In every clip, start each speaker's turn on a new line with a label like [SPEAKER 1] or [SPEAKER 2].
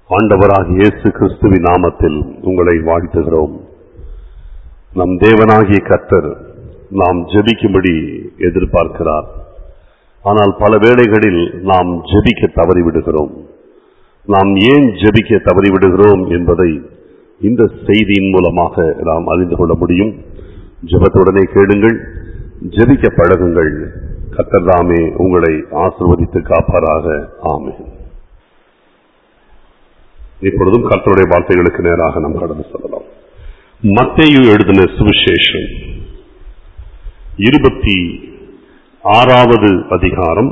[SPEAKER 1] ஆண்டவராகிய இயேசு கிறிஸ்துவின் நாமத்தில் உங்களை வாழ்த்துகிறோம் நம் தேவனாகிய கர்த்தர் நாம் ஜெபிக்கும்படி எதிர்பார்க்கிறார் ஆனால் பல வேளைகளில் நாம் ஜெபிக்க தவறிவிடுகிறோம் நாம் ஏன் ஜெபிக்க தவறிவிடுகிறோம் என்பதை இந்த செய்தியின் மூலமாக நாம் அறிந்து கொள்ள முடியும் ஜெபத்துடனே கேளுங்கள் ஜெபிக்க பழகுங்கள் கர்த்தர் தாமே உங்களை ஆசிர்வதித்து காப்பாராக ஆமென் இப்பொழுதும் கர்த்தருடைய வார்த்தைகளுக்கு நேராக நாம் கடந்து செல்லலாம் மத்தேயு எழுதின சுவிசேஷம் இருபத்தி ஆறாவது அதிகாரம்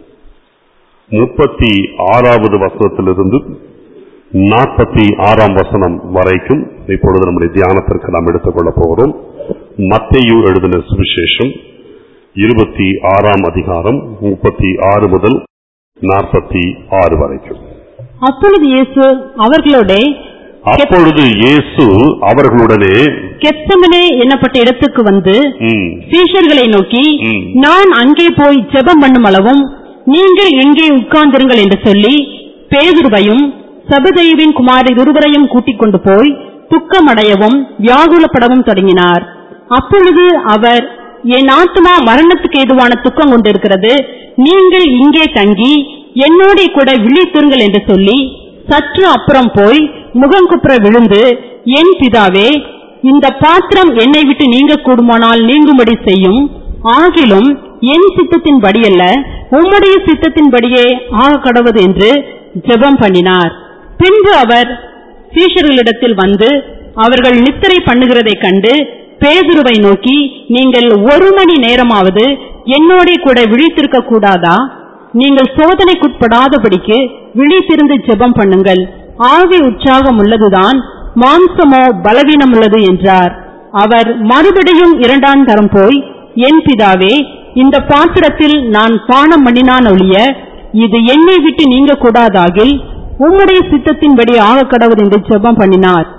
[SPEAKER 1] முப்பத்தி ஆறாவது வசனத்திலிருந்து நாற்பத்தி ஆறாம் வசனம் வரைக்கும் இப்பொழுது நம்முடைய தியானத்திற்கு நாம் எடுத்துக்கொள்ளப் போகிறோம் மத்தேயு எழுதின சுவிசேஷம் இருபத்தி ஆறாம் அதிகாரம் முப்பத்தி ஆறு முதல் நாற்பத்தி ஆறு வரைக்கும்
[SPEAKER 2] அப்பொழுது இயேசு அவர்களோட
[SPEAKER 1] அப்பொழுது இயேசு அவர்களுடனே
[SPEAKER 2] கெத்தமனே என்னப்பட்ட இடத்துக்கு வந்து
[SPEAKER 1] ம்,
[SPEAKER 2] சீஷர்களை நோக்கி
[SPEAKER 1] ம்.
[SPEAKER 2] நான் அங்கே போய் ஜெபம் பண்ணும் அளவும் நீங்கள் எங்கே உட்கார்ந்திருங்கள் என்று சொல்லி பேதுருவையும் சபதேவின் குமாரர் இருவரையும் கூட்டிக் கொண்டு போய் துக்கமடையவும் வியாகுலப்படவும் தொடங்கினார் அப்பொழுது அவர் என் ஆத்துமா மரணத்துக்கு ஏதுவான துக்கம் கொண்டிருக்கிறது நீங்கள் இங்கே தங்கி என்னோட கூட விழித்திருங்கள் என்று சொல்லி சற்று அப்புறம் போய் முகங்குப்புற விழுந்து என் பிதாவே இந்த பாத்திரம் என்னை விட்டு நீங்க கூடுமானால் நீங்கும்படி செய்யும் ஆகிலும் என் சித்தத்தின்படியல்ல உம்முடைய சித்தத்தின்படியே ஆக கடவுது என்று ஜெபம் பண்ணினார் பின்பு அவர் சீஷர்களிடத்தில் வந்து அவர்கள் நித்திரை பண்ணுகிறதைக் கண்டு பேதுருவை நோக்கி நீங்கள் ஒரு மணி நேரமாவது என்னோட கூட விழித்திருக்க கூடாதா நீங்கள் சோதனைக்குட்படாதபடிக்கு விழித்திருந்து ஜெபம் பண்ணுங்கள் ஆவி உற்சாகம் உள்ளதுதான் மாம்சமோ பலவீனம் உள்ளது என்றார் அவர் மறுபடியும் இரண்டாம் தரம் போய் என் பிதாவே இந்த பாத்திரத்தில் நான் பானம் பண்ணினான் ஒழிய இது என்னை விட்டு நீங்க கூடாதாகில் உம்முடைய சித்தத்தின்படி ஆக கடவுள் என்று ஜெபம் பண்ணினார்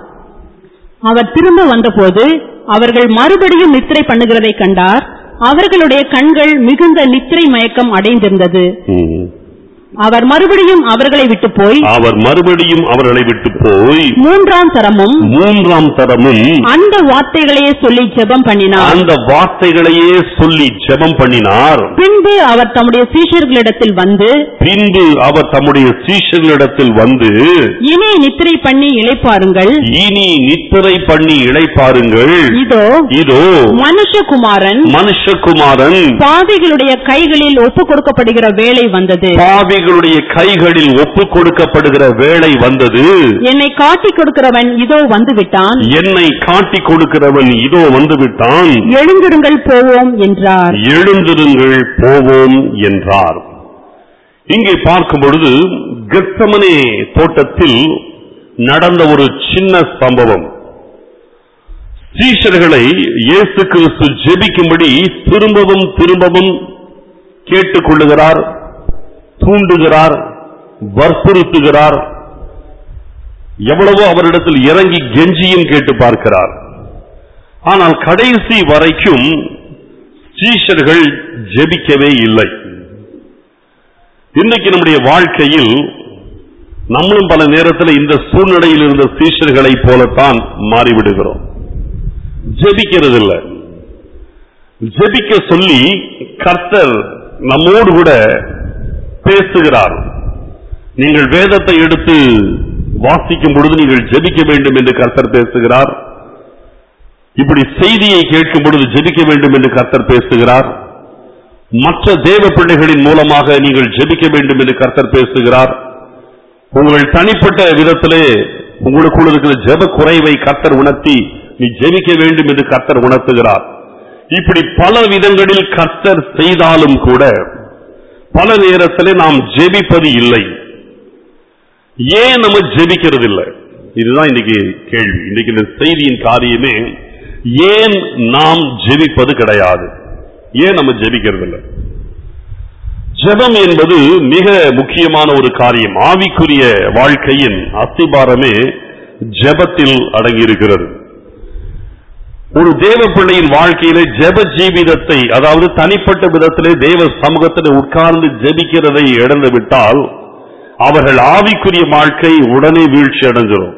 [SPEAKER 2] அவர் திரும்ப வந்தபோது அவர்கள் மறுபடியும் நித்திரை பண்ணுகிறதை கண்டார் அவர்களுடைய கண்கள் மிகுந்த நித்திரை மயக்கம் அடைந்திருந்தது
[SPEAKER 1] ம்.
[SPEAKER 2] அவர் மறுபடியும் அவர்களை விட்டு போய்
[SPEAKER 1] அவர் மறுபடியும் அவர்களை விட்டு போய்
[SPEAKER 2] மூன்றாம் தரமும்
[SPEAKER 1] மூன்றாம் தரமும்
[SPEAKER 2] அந்த வார்த்தைகளையே சொல்லி ஜெபம் பண்ணினார்
[SPEAKER 1] அந்த வார்த்தைகளையே சொல்லி ஜெபம் பண்ணினார்
[SPEAKER 2] பின்பு அவர் தம்முடைய சீஷர்களிடத்தில் வந்து
[SPEAKER 1] பின்பு அவர் தம்முடைய சீஷர்களிடத்தில் வந்து
[SPEAKER 2] இனி நித்திரை பண்ணி இளைப்பாருங்கள்
[SPEAKER 1] இனி நித்திரை பண்ணி இளைப்பாருங்கள்
[SPEAKER 2] இதோ
[SPEAKER 1] இதோ
[SPEAKER 2] மனுஷகுமாரன்
[SPEAKER 1] மனுஷகுமாரன்
[SPEAKER 2] பாவிகளுடைய கைகளில் ஒப்புக் கொடுக்கப்படுகிற வேளை வந்தது
[SPEAKER 1] பாவிகளுடைய கைகளில் ஒப்பு கொடுக்கப்படுகிற வேளை வந்தது
[SPEAKER 2] என்னை காட்டிக் கொடுக்கிறவன் இதோ வந்து விட்டான்
[SPEAKER 1] என்னை காட்டிக் கொடுக்கிறவன் இதோ வந்து விட்டான்
[SPEAKER 2] எழுந்திருங்கள் போவோம் என்றார்
[SPEAKER 1] எழுந்திருங்கள் போவோம் என்றார் இங்கே பார்க்கும் பொழுது கெத்தமனே தோட்டத்தில் நடந்த ஒரு சின்ன சம்பவம் சீஷர்களை இயேசு கிறிஸ்து ஜெபிக்கும்படி திரும்பவும் திரும்பவும் கேட்டுக்கொள்ளுகிறார் தூண்டுகிறார் வற்புறுத்துகிறார் எவ்வளவோ அவரிடத்தில் இறங்கி கெஞ்சியும் கேட்டு பார்க்கிறார் ஆனால் கடைசி வரைக்கும் சீஷர்கள் ஜெபிக்கவே இல்லை இன்னைக்கு நம்முடைய வாழ்க்கையில் நம்மளும் பல நேரத்தில் இந்த சூழ்நிலையில் இருந்த சீஷர்களை போலத்தான் மாறிவிடுகிறோம் ஜெபிக்கிறது இல்ல ஜெபிக்க சொல்லி கர்த்தர் நம்மோடு கூட பேசுகிறார் நீங்கள் வேதத்தை எடுத்து வாசிக்கும் பொழுது நீங்கள் ஜெபிக்க வேண்டும் என்று கர்த்தர் பேசுகிறார் இப்படி செய்தியை கேட்கும் பொழுது ஜெபிக்க வேண்டும் என்று கர்த்தர் பேசுகிறார் மற்ற தேவ பிள்ளைகளின் மூலமாக நீங்கள் ஜெபிக்க வேண்டும் என்று கர்த்தர் பேசுகிறார் உங்கள் தனிப்பட்ட விதத்திலே உங்களுக்குள்ள இருக்கிற ஜெப குறைவை கர்த்தர் உணர்த்தி நீ ஜெபிக்க வேண்டும் என்று கர்த்தர் உணர்த்துகிறார் இப்படி பல விதங்களில் கர்த்தர் செய்தாலும் கூட பல நேரத்திலே நாம் ஜெபிப்பது இல்லை ஏன் நம்ம ஜெபிக்கிறது இல்லை இதுதான் இன்னைக்கு கேள்வி இன்னைக்கு இந்த செய்தியின் காரியமே ஏன் நாம் ஜெபிப்பது கிடையாது ஏன் நம்ம ஜெபிக்கிறது இல்லை ஜெபம் என்பது மிக முக்கியமான ஒரு காரியம் ஆவிக்குரிய வாழ்க்கையின் அஸ்திபாரமே ஜெபத்தில் அடங்கியிருக்கிறது ஒரு தேவ பிள்ளையின் வாழ்க்கையிலே ஜெப ஜீவிதத்தை அதாவது தனிப்பட்ட விதத்திலே தேவ சமூகத்தில் உட்கார்ந்து ஜெபிக்கிறதை இழந்து விட்டால் அவர்கள் ஆவிக்குரிய வாழ்க்கை உடனே வீழ்ச்சி அடைஞ்சிரும்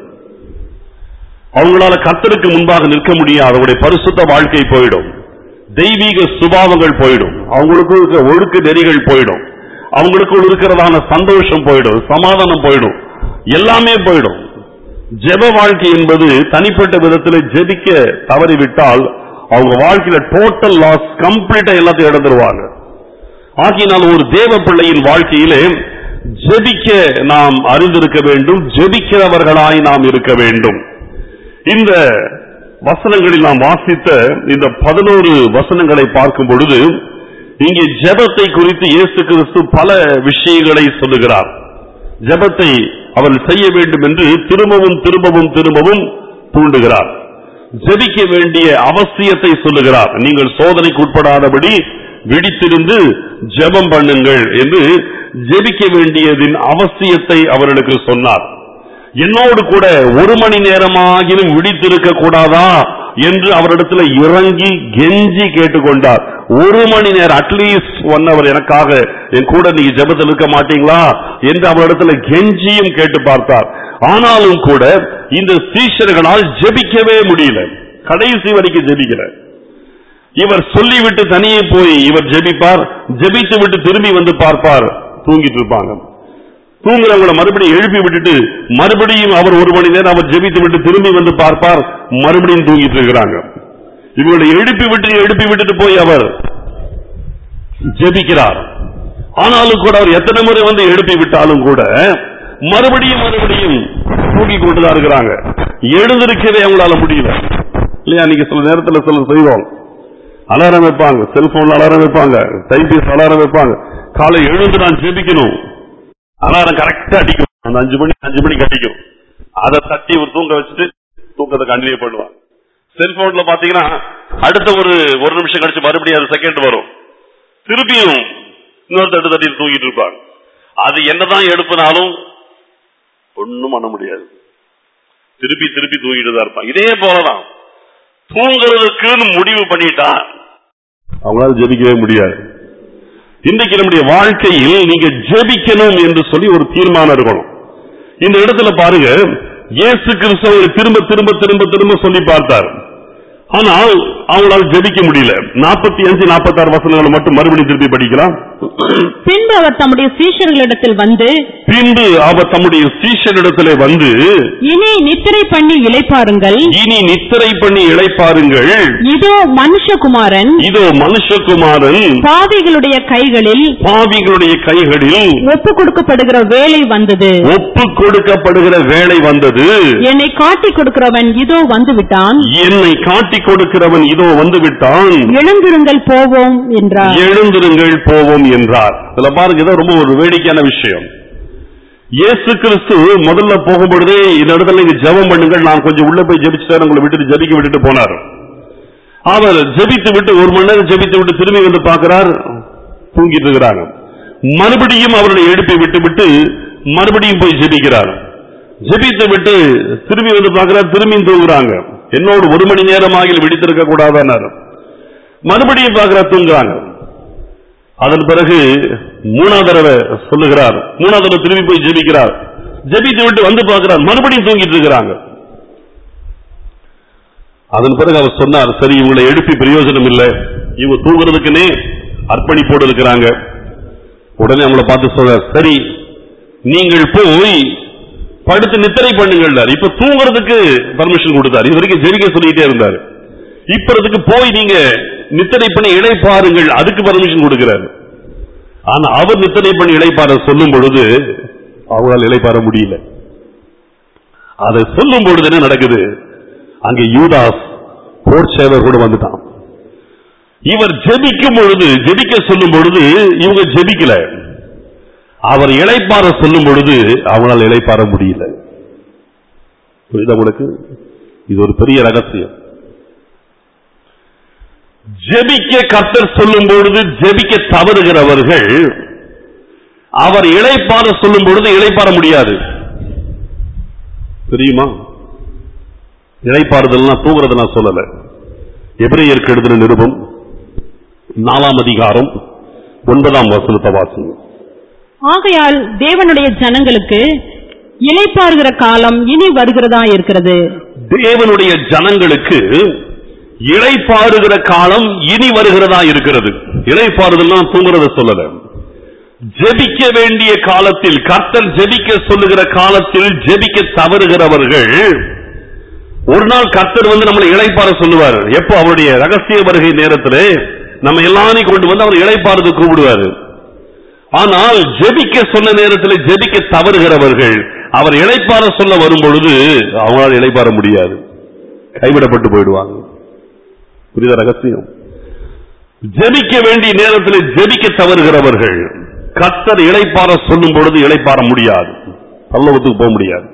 [SPEAKER 1] அவங்களால கர்த்தருக்கு முன்பாக நிற்க முடியாது அவருடைய பரிசுத்த வாழ்க்கை போயிடும் தெய்வீக சுபாவங்கள் போயிடும் அவங்களுக்கு இருக்கிற ஒழுக்க நெறிகள் போயிடும் அவங்களுக்குள் இருக்கிறதான சந்தோஷம் போயிடும் சமாதானம் போயிடும் எல்லாமே போயிடும் ஜெப வாழ்க்கை என்பது தனிப்பட்ட விதத்தில் ஜெபிக்க தவறிவிட்டால் அவங்க வாழ்க்கையில டோட்டல் லாஸ் கம்ப்ளீட்டா எல்லாத்தையும் இழந்துருவாங்க ஆகினால் ஒரு தேவ பிள்ளையின் வாழ்க்கையிலே ஜெபிக்க நாம் அறிந்திருக்க வேண்டும் ஜெபிக்கிறவர்களாய் நாம் இருக்க வேண்டும் இந்த வசனங்களில் நாம் வாசித்த இந்த பதினோரு வசனங்களை பார்க்கும் பொழுது இங்கே ஜெபத்தை குறித்து இயேசு கிறிஸ்து பல விஷயங்களை சொல்லுகிறார் ஜெபத்தை அவர் செய்ய வேண்டும் என்று திரும்பவும் திரும்பவும் திரும்பவும் தூண்டுகிறார் ஜெபிக்க வேண்டிய அவசியத்தை சொல்லுகிறார் நீங்கள் சோதனைக்கு உட்படாதபடி விழித்திருந்து ஜெபம் பண்ணுங்கள் என்று ஜெபிக்க வேண்டியதின் அவசியத்தை அவர்களுக்கு சொன்னார் என்னோடு கூட ஒரு மணி நேரமாகிலும் விழித்திருக்க கூடாதா என்று அவரிடத்துல இறங்கி கெஞ்சி கேட்டுக்கொண்டார் ஒரு மணி நேரம் அட்லீஸ்ட் ஒன் அவர் எனக்காக என் கூட நீங்க ஜெபத்தில் இருக்க மாட்டீங்களா என்று அவரிடத்துல கெஞ்சியும் கேட்டு பார்த்தார் ஆனாலும் கூட இந்த சீஷர்களால் ஜெபிக்கவே முடியல கடைசி வரைக்கும் ஜெபிக்கல இவர் சொல்லிவிட்டு தனியே போய் இவர் ஜெபிப்பார் ஜெபித்து விட்டு திரும்பி வந்து பார்ப்பார் தூங்கிட்டு இருப்பாங்க தூங்குறவங்களை மறுபடியும் எழுப்பி விட்டுட்டு மறுபடியும் அவர் ஒரு மணி நேரம் அவர் ஜெபித்து விட்டு திரும்பி வந்து பார்ப்பார் மறுபடியும் தூங்கிட்டு இருக்கிறாங்க இவங்களை எழுப்பி விட்டு எழுப்பி விட்டுட்டு போய் அவர் ஜெபிக்கிறார் ஆனாலும் கூட அவர் எத்தனை முறை வந்து எழுப்பி விட்டாலும் கூட மறுபடியும் மறுபடியும் தூங்கி கொண்டுதான் இருக்கிறாங்க எழுந்திருக்கவே அவங்களால முடியல இல்லையா நீங்க சில நேரத்துல சில செய்வோம் அலாரம் வைப்பாங்க செல்போன்ல அலாரம் வைப்பாங்க டைபீஸ் அலாரம் வைப்பாங்க காலை எழுந்து நான் ஜெபிக்கணும் அலாரம் கரெக்டா அடிக்கும் அந்த அஞ்சு மணி அஞ்சு மணிக்கு அடிக்கும் அதை தட்டி ஒரு தூங்க வச்சுட்டு தூக்கத்தை கண்டினியூ பண்ணுவான் செல்போன்ல பாத்தீங்கன்னா அடுத்த ஒரு ஒரு நிமிஷம் கழிச்சு மறுபடியும் அது செகண்ட் வரும் திருப்பியும் இன்னொரு தட்டு தட்டி தூங்கிட்டு இருப்பாங்க அது என்னதான் எழுப்பினாலும் ஒண்ணும் பண்ண முடியாது திருப்பி திருப்பி தூங்கிட்டு தான் இருப்பான் இதே போலதான் தூங்குறதுக்குன்னு முடிவு பண்ணிட்டா அவங்களால ஜெபிக்கவே முடியாது இன்றைக்கு நம்முடைய வாழ்க்கையில் நீங்க ஜெபிக்கணும் என்று சொல்லி ஒரு தீர்மானம் இருக்கணும் இந்த இடத்துல பாருங்க இயேசு கிறிஸ்தவரை திரும்ப திரும்ப திரும்ப திரும்ப சொல்லி பார்த்தார் ஆனால் அவங்களால ஜெபிக்க முடியல நாற்பத்தி அஞ்சு நாற்பத்தாறு வசனங்களை மட்டும் மறுபடியும் திருப்பி படிக்கலாம்
[SPEAKER 2] பின்பு அவர் தம்முடைய சீஷர்களிடத்தில் வந்து
[SPEAKER 1] பின்பு அவர் தம்முடைய சீஷனிடத்திலே வந்து
[SPEAKER 2] இனி நித்திரை பண்ணி இளைப்பாருங்கள்
[SPEAKER 1] இனி நித்திரை பண்ணி இளைப்பாருங்கள்
[SPEAKER 2] இதோ மனுஷகுமாரன்
[SPEAKER 1] இதோ மனுஷகுமாரன்
[SPEAKER 2] பாவிகளுடைய கைகளில்
[SPEAKER 1] பாவிகளுடைய கைகளில்
[SPEAKER 2] ஒப்பு கொடுக்கப்படுகிற வேலை வந்தது
[SPEAKER 1] ஒப்பு கொடுக்கப்படுகிற வேலை வந்தது
[SPEAKER 2] என்னை காட்டிக் கொடுக்கிறவன் இதோ வந்து விட்டான்
[SPEAKER 1] என்னை காட்டிக் கொடுக்கிறவன் இதோ வந்து விட்டான்
[SPEAKER 2] எழுந்திருங்கள் போவோம் என்றார்
[SPEAKER 1] எழுந்திருங்கள் போவோம் என்றார் இதுல பாருங்க இது ரொம்ப ஒரு வேடிக்கையான விஷயம் இயேசு கிறிஸ்து முதல்ல போகும்பொழுதே இந்த இடத்துல நீங்க ஜெபம் பண்ணுங்கள் நான் கொஞ்சம் உள்ள போய் ஜெபிச்சுட்டு உங்களை விட்டுட்டு ஜெபிக்க விட்டுட்டு போனார் அவர் ஜெபித்து விட்டு ஒரு மணி நேரம் ஜெபித்து விட்டு திரும்பி வந்து பார்க்கிறார் தூங்கிட்டு இருக்கிறாங்க மறுபடியும் அவர்களை எழுப்பி விட்டு விட்டு மறுபடியும் போய் ஜெபிக்கிறார் ஜெபித்து விட்டு திரும்பி வந்து பார்க்கிறார் திரும்பியும் தூங்குறாங்க என்னோடு ஒரு மணி நேரமாக விழித்திருக்க கூடாதானார் மறுபடியும் பார்க்கிறார் தூங்குறாங்க அதன் பிறகு மூணாவது தடவை சொல்லுகிறார் மூணாவது தடவை திரும்பி போய் ஜெபிக்கிறார் ஜெபித்து விட்டு வந்து பார்க்கிறார் மறுபடியும் தூங்கிட்டு இருக்கிறாங்க அதன் பிறகு அவர் சொன்னார் சரி இவங்களை எழுப்பி பிரயோஜனம் இல்லை இவங்க தூங்குறதுக்குன்னே அர்ப்பணிப்போடு இருக்கிறாங்க உடனே அவங்கள பார்த்து சொல்றார் சரி நீங்கள் போய் படுத்து நித்திரை பண்ணுங்கள் இப்ப தூங்குறதுக்கு பர்மிஷன் கொடுத்தார் இது வரைக்கும் ஜெபிக்க சொல்லிட்டே இருந்தார் இப்பறதுக்கு போய் நீங்க நித்திரை பண்ணி இளைப்பாருங்கள் அதுக்கு பர்மிஷன் கொடுக்கிறார் ஆனா அவர் நித்திரை பண்ணி இளைப்பாற சொல்லும் பொழுது அவங்களால் இளைப்பாற முடியல அதை சொல்லும் பொழுது என்ன நடக்குது அங்க யூதாஸ் போர்ச்சேவர் கூட வந்துட்டான் இவர் ஜெபிக்கும் பொழுது ஜெபிக்க சொல்லும் பொழுது இவங்க ஜெபிக்கல அவர் இளைப்பாற சொல்லும் பொழுது அவங்களால் இளைப்பாற முடியல புரியுதா உங்களுக்கு இது ஒரு பெரிய ரகசியம் ஜெபிக்க கர்த்தர் சொல்லும் பொழுது ஜெபிக்க தவறுகிறவர்கள் அவர் இளைப்பாற சொல்லும் பொழுது இளைப்பாற முடியாது தெரியுமா இளைப்பாறுதல்னா தூங்குறது நான் சொல்லல எபிரேயருக்கு எழுதின நிருபம் நாலாம் அதிகாரம் ஒன்பதாம் வசனத்தை வாசிங்க
[SPEAKER 2] ஆகையால் தேவனுடைய ஜனங்களுக்கு இளைப்பாறுகிற காலம் இனி வருகிறதா இருக்கிறது
[SPEAKER 1] தேவனுடைய ஜனங்களுக்கு இளைப்பாறுகிற காலம் இனி வருகிறதா இருக்கிறது இளைப்பாறுதல்னா தூங்குறத சொல்லல ஜெபிக்க வேண்டிய காலத்தில் கர்த்தர் ஜெபிக்க சொல்லுகிற காலத்தில் ஜெபிக்க தவறுகிறவர்கள் ஒரு நாள் கர்த்தர் வந்து நம்மளை இளைப்பாற சொல்லுவார் எப்போ அவருடைய ரகசிய வருகை நேரத்திலே நம்ம எல்லாரையும் கொண்டு வந்து அவர் இளைப்பாறுது கூப்பிடுவாரு ஆனால் ஜெபிக்க சொன்ன நேரத்தில் ஜெபிக்க தவறுகிறவர்கள் அவர் இளைப்பாற சொல்ல வரும் பொழுது அவங்களால் இளைப்பாற முடியாது கைவிடப்பட்டு போயிடுவாங்க புரியுத ரகசியம் ஜெபிக்க வேண்டிய நேரத்தில் ஜெபிக்க தவறுகிறவர்கள் கர்த்தர் இளைப்பாற சொல்லும் பொழுது இளைப்பாற முடியாது பல்லவத்துக்கு போக முடியாது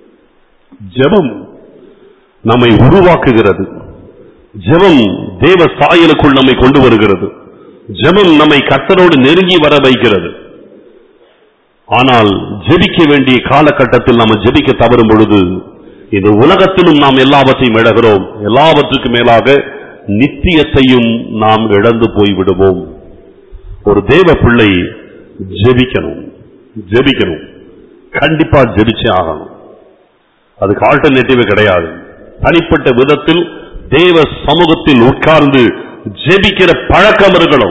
[SPEAKER 1] ஜெபம் நம்மை உருவாக்குகிறது ஜெபம் தேவ சாயலுக்குள் நம்மை கொண்டு வருகிறது ஜெபம் நம்மை கர்த்தரோடு நெருங்கி வர வைக்கிறது ஆனால் ஜெபிக்க வேண்டிய காலகட்டத்தில் நாம் ஜெபிக்க தவறும் பொழுது இந்த உலகத்திலும் நாம் எல்லாவற்றையும் இழகிறோம் எல்லாவற்றுக்கும் மேலாக நித்தியத்தையும் நாம் இழந்து போய் விடுவோம் ஒரு தேவ பிள்ளை ஜெபிக்கணும் ஜெபிக்கணும் கண்டிப்பா ஜெபிச்சே ஆகணும் அதுக்கு ஆல்டர்னேட்டிவ் கிடையாது தனிப்பட்ட விதத்தில் தேவ சமூகத்தில் உட்கார்ந்து ஜெபிக்கிற பழக்கம் இருக்கணும்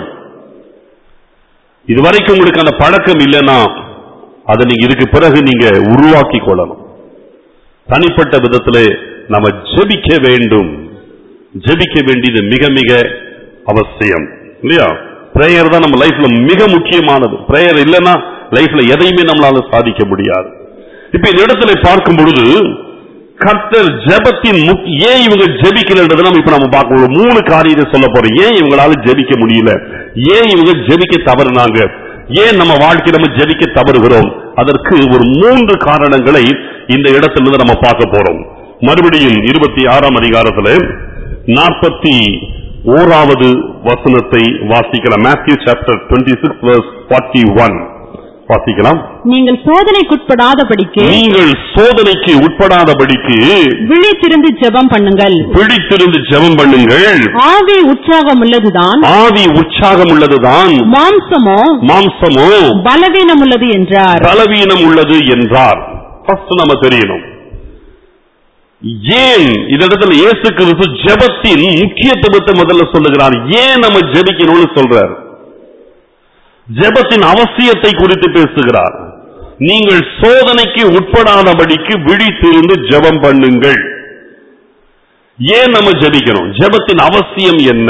[SPEAKER 1] இதுவரைக்கும் உங்களுக்கு அந்த பழக்கம் இல்லைன்னா அதை நீங்க இதுக்கு பிறகு நீங்க உருவாக்கி கொள்ளணும் தனிப்பட்ட விதத்திலே நம்ம ஜெபிக்க வேண்டும் ஜெபிக்க வேண்டியது மிக மிக அவசியம் இல்லையா பிரேயர் தான் நம்ம லைஃப்ல மிக முக்கியமானது பிரேயர் இல்லைன்னா லைஃப்ல எதையுமே நம்மளால சாதிக்க முடியாது இப்ப இந்த இடத்துல பார்க்கும் பொழுது கர்த்தர் ஜெபத்தின் முக்- ஏன் இவங்க ஜெபிக்கலன்றதை நம்ம இப்ப நம்ம பார்க்க ஒரு மூணு காரியத்தை சொல்ல போறோம் ஏன் இவங்களால ஜெபிக்க முடியல ஏன் இவங்க ஜெபிக்க தவறுனாங்க ஏன் நம்ம வாழ்க்கையில நம்ம ஜெபிக்க தவறுகிறோம் அதற்கு ஒரு மூன்று காரணங்களை இந்த இடத்திலிருந்து நம்ம பார்க்க போறோம் மறுபடியும் இருபத்தி ஆறாம் அதிகாரத்துல நாற்பத்தி ஓராவது வசனத்தை வாசிக்கலாம் Matthew chapter twenty six forty one வாசிக்கலாம்
[SPEAKER 2] நீங்கள் சோதனைக்குட்படாதபடிக்கு
[SPEAKER 1] நீங்கள் சோதனைக்கு உட்படாதபடிக்கு
[SPEAKER 2] விழித்திருந்து ஜெபம் பண்ணுங்கள்
[SPEAKER 1] பிடித்திருந்து ஜெபம் பண்ணுங்கள்
[SPEAKER 2] ஆவி உற்சாகம் உள்ளதுதான்
[SPEAKER 1] ஆவி உற்சாகம் உள்ளதுதான்
[SPEAKER 2] மாம்சமோ
[SPEAKER 1] மாம்சமோ
[SPEAKER 2] பலவீனம் உள்ளது என்றார்
[SPEAKER 1] பலவீனம் உள்ளது என்றார் First நம்ம தெரியணும் ஏன் இந்த இடத்துல இயேசு கிறிஸ்து ஜெபத்தின் முக்கியத்துவத்தை முதல்ல சொல்லுகிறார் ஏன் நம்ம ஜெபிக்கணும்னு சொல்றார் ஜெபத்தின் அவசியத்தை குறித்து பேசுகிறார் நீங்கள் சோதனைக்கு உட்படாதபடிக்கு விழித்திருந்து ஜெபம் பண்ணுங்கள் ஏன் நம்ம ஜெபிக்கணும் ஜெபத்தின் அவசியம் என்ன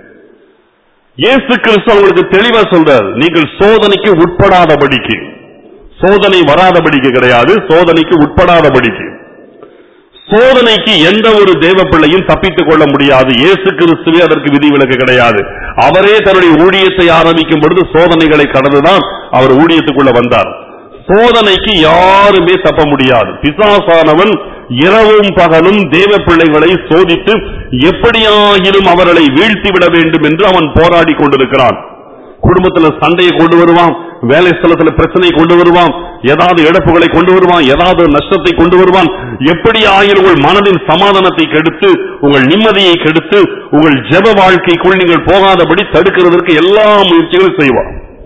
[SPEAKER 1] இயேசு கிறிஸ்து அவங்களுக்கு தெளிவா சொல்றார் நீங்கள் சோதனைக்கு உட்படாதபடிக்கு சோதனை வராதபடிக்கு கிடையாது சோதனைக்கு உட்படாதபடிக்கு சோதனைக்கு எந்த ஒரு தேவ பிள்ளையும் தப்பித்துக் கொள்ள முடியாது இயேசு கிறிஸ்துவே அதற்கு விதிவிலக்கு கிடையாது அவரே தன்னுடைய ஊழியத்தை ஆரம்பிக்கும் பொழுது சோதனைகளை கடந்துதான் அவர் ஊழியத்துக்குள்ள வந்தார் சோதனைக்கு யாருமே தப்ப முடியாது பிசாசானவன் இரவும் பகலும் தேவ பிள்ளைகளை சோதித்து எப்படியாயினும் அவர்களை வீழ்த்திவிட வேண்டும் என்று அவன் போராடி கொண்டிருக்கிறான் குடும்பத்துல சண்டையை கொண்டு வருவான் வேலை ஸ்தலத்துல பிரச்சனையை கொண்டு வருவான் ஏதாவது இழப்புகளை கொண்டு வருவான் ஏதாவது நஷ்டத்தை கொண்டு வருவான் எப்படி ஆயினும் உங்கள் மனதின் சமாதானத்தை கெடுத்து உங்கள் நிம்மதியை கெடுத்து உங்கள் ஜெப வாழ்க்கைக்குள் நீங்கள் போகாதபடி தடுக்கிறதற்கு எல்லா முயற்சிகளும் செய்வான்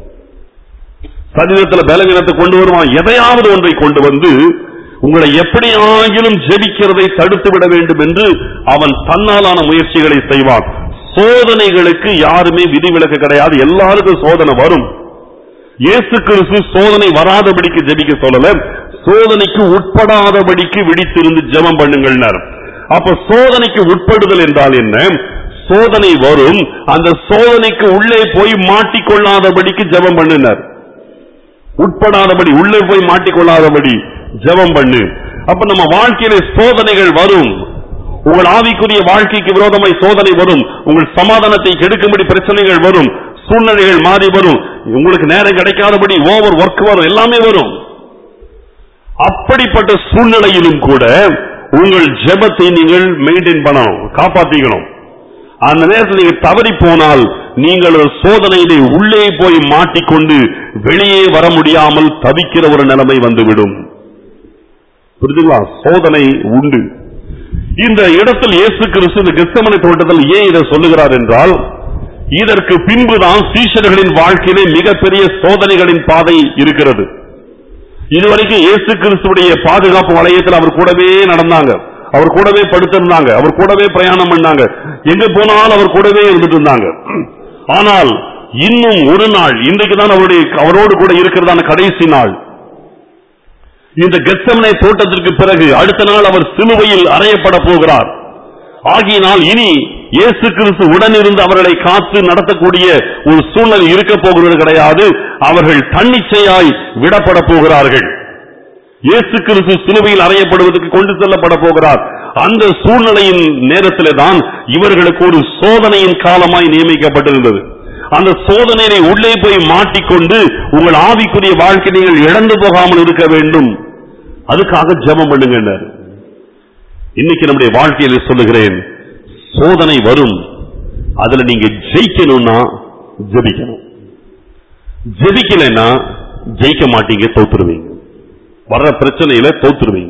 [SPEAKER 1] சரீரத்துல பலவீனத்தை கொண்டு வருவான் எதையாவது ஒன்றை கொண்டு வந்து உங்களை எப்படி ஆகிலும் ஜெபிக்கிறதை தடுத்து விட வேண்டும் என்று அவன் தன்னாலான முயற்சிகளை செய்வான் சோதனைகளுக்கு யாருமே விதிவிலக்கு கிடையாது எல்லாருக்கும் சோதனை வரும் இயேசு கிறிஸ்து சோதனை வராதபடிக்கு ஜெபிக்க சொல்லல சோதனைக்கு உட்படாதபடிக்கு விழித்திருந்து ஜெபம் பண்ணுங்கள்னார் அப்ப சோதனைக்கு உட்படுதல் என்றால் என்ன சோதனை வரும் அந்த சோதனைக்கு உள்ளே போய் மாட்டிக்கொள்ளாதபடிக்கு ஜெபம் பண்ணினார் உட்படாதபடி உள்ளே போய் மாட்டிக்கொள்ளாதபடி ஜெபம் பண்ணு அப்ப நம்ம வாழ்க்கையில சோதனைகள் வரும் உங்கள் ஆவிக்குரிய வாழ்க்கைக்கு விரோதமாய் சோதனை வரும் உங்கள் சமாதானத்தை கெடுக்கும்படி பிரச்சனைகள் வரும் சூழ்நிலைகள் மாறி வரும் உங்களுக்கு நேரம் கிடைக்காதபடி ஓவர் ஒர்க் வரும் எல்லாமே வரும் அப்படிப்பட்ட சூழ்நிலையிலும் கூட உங்கள் ஜெபத்தை நீங்கள் மெயின்டைன் பண்ணணும் காப்பாத்திக்கணும் அந்த நேரத்தில் நீங்க தவறி போனால் நீங்கள் ஒரு சோதனையிலே உள்ளே போய் மாட்டிக்கொண்டு வெளியே வர முடியாமல் தவிக்கிற ஒரு நிலைமை வந்துவிடும் புரியுதுங்களா சோதனை உண்டு இந்த இடத்தில் இயேசு கிறிஸ்து இந்த கெஸ்தமனை தோட்டத்தில் ஏன் இதை சொல்லுகிறார் என்றால் இதற்கு பின்புதான் சீஷர்களின் வாழ்க்கையிலே மிகப்பெரிய சோதனைகளின் பாதை இருக்கிறது இதுவரைக்கும் இயேசு கிறிஸ்துவுடைய பாதுகாப்பு வளையத்தில் அவர் கூடவே நடந்தாங்க அவர் கூடவே படுத்திருந்தாங்க அவர் கூடவே பிரயாணம் பண்ணாங்க எங்க போனாலும் அவர் கூடவே இருந்துட்டு இருந்தாங்க ஆனால் இன்னும் ஒரு நாள் இன்றைக்கு தான் அவருடைய அவரோடு கூட இருக்கிறதான கடைசி நாள் இந்த கெத்தமனை தோட்டத்திற்கு பிறகு அடுத்த நாள் அவர் சிலுவையில் அறையப்பட போகிறார் ஆகியனால் இனி இயேசு கிறிஸ்து உடனிருந்து அவர்களை காத்து நடத்தக்கூடிய ஒரு சூழ்நிலை இருக்க போகிறது கிடையாது அவர்கள் தன்னிச்சையாய் விடப்பட போகிறார்கள் இயேசு கிறிஸ்து சிலுவையில் அறையப்படுவதற்கு கொண்டு செல்லப்பட போகிறார் அந்த சூழ்நிலையின் நேரத்திலே தான் இவர்களுக்கு ஒரு சோதனையின் காலமாய் நியமிக்கப்பட்டிருந்தது அந்த சோதனையை உள்ளே போய் மாட்டிக்கொண்டு உங்கள் ஆவிக்குரிய வாழ்க்கை நீங்கள் இழந்து போகாமல் இருக்க வேண்டும் அதுக்காக ஜெபம் பண்ணுங்க இன்னைக்கு நம்முடைய வாழ்க்கையில சொல்லுகிறேன் சோதனை வரும் அதுல நீங்க ஜெயிக்கணும்னா ஜெபிக்கணும் ஜெபிக்கலைன்னா ஜெயிக்க மாட்டீங்க தோத்துருவீங்க வர்ற பிரச்சனையில தோத்துருவீங்க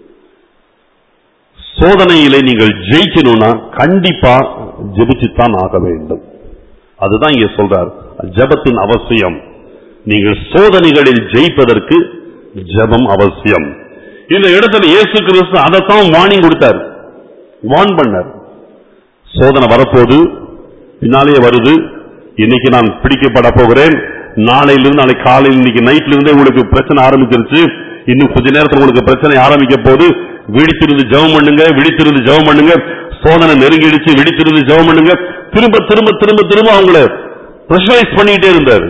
[SPEAKER 1] சோதனையில நீங்கள் ஜெயிக்கணும்னா கண்டிப்பா ஜெபிச்சுத்தான் ஆக வேண்டும் அதுதான் இங்க சொல்றார் ஜெபத்தின் அவசியம் நீங்கள் சோதனைகளில் ஜெயிப்பதற்கு ஜெபம் அவசியம் இந்த இடத்துல இயேசு கிறிஸ்து அதைத்தான் வார்னிங் கொடுத்தார் வார்ன் பண்ணார் சோதனை வரப்போகுது பின்னாலேயே வருது இன்னைக்கு நான் பிடிக்கப்பட போகிறேன் நாளையிலிருந்து நாளை காலையில் இன்னைக்கு நைட்ல இருந்தே உங்களுக்கு பிரச்சனை ஆரம்பிச்சிருச்சு இன்னும் கொஞ்ச நேரத்துல உங்களுக்கு பிரச்சனை ஆரம்பிக்க போது விழித்திருந்து ஜெபம் பண்ணுங்க விழித்திருந்து ஜெபம் பண்ணுங்க சோதனை நெருங்கிடுச்சு விழித்திருந்து ஜெபம் பண்ணுங்க திரும்ப திரும்ப திரும்ப திரும்ப அவங்கள ப்ரெஷரைஸ் பண்ணிட்டே இருந்தார்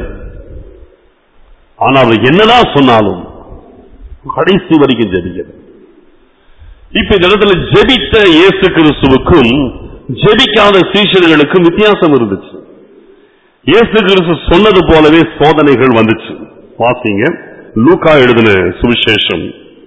[SPEAKER 1] ஆனா அவர் என்னதான் சொன்னாலும் கடைசி வரைக்கும் ஜெபிக்கிறது இப்ப இந்த இடத்துல ஜெபித்த இயேசு கிறிஸ்துவுக்கும் ஜெபிக்காத சீஷர்களுக்கும் வித்தியாசம் இருந்துச்சு இயேசு கிறிஸ்து சொன்னது போலவே சோதனைகள் வந்துச்சு வாசிங்க லூக்கா எழுதின சுவிசேஷம்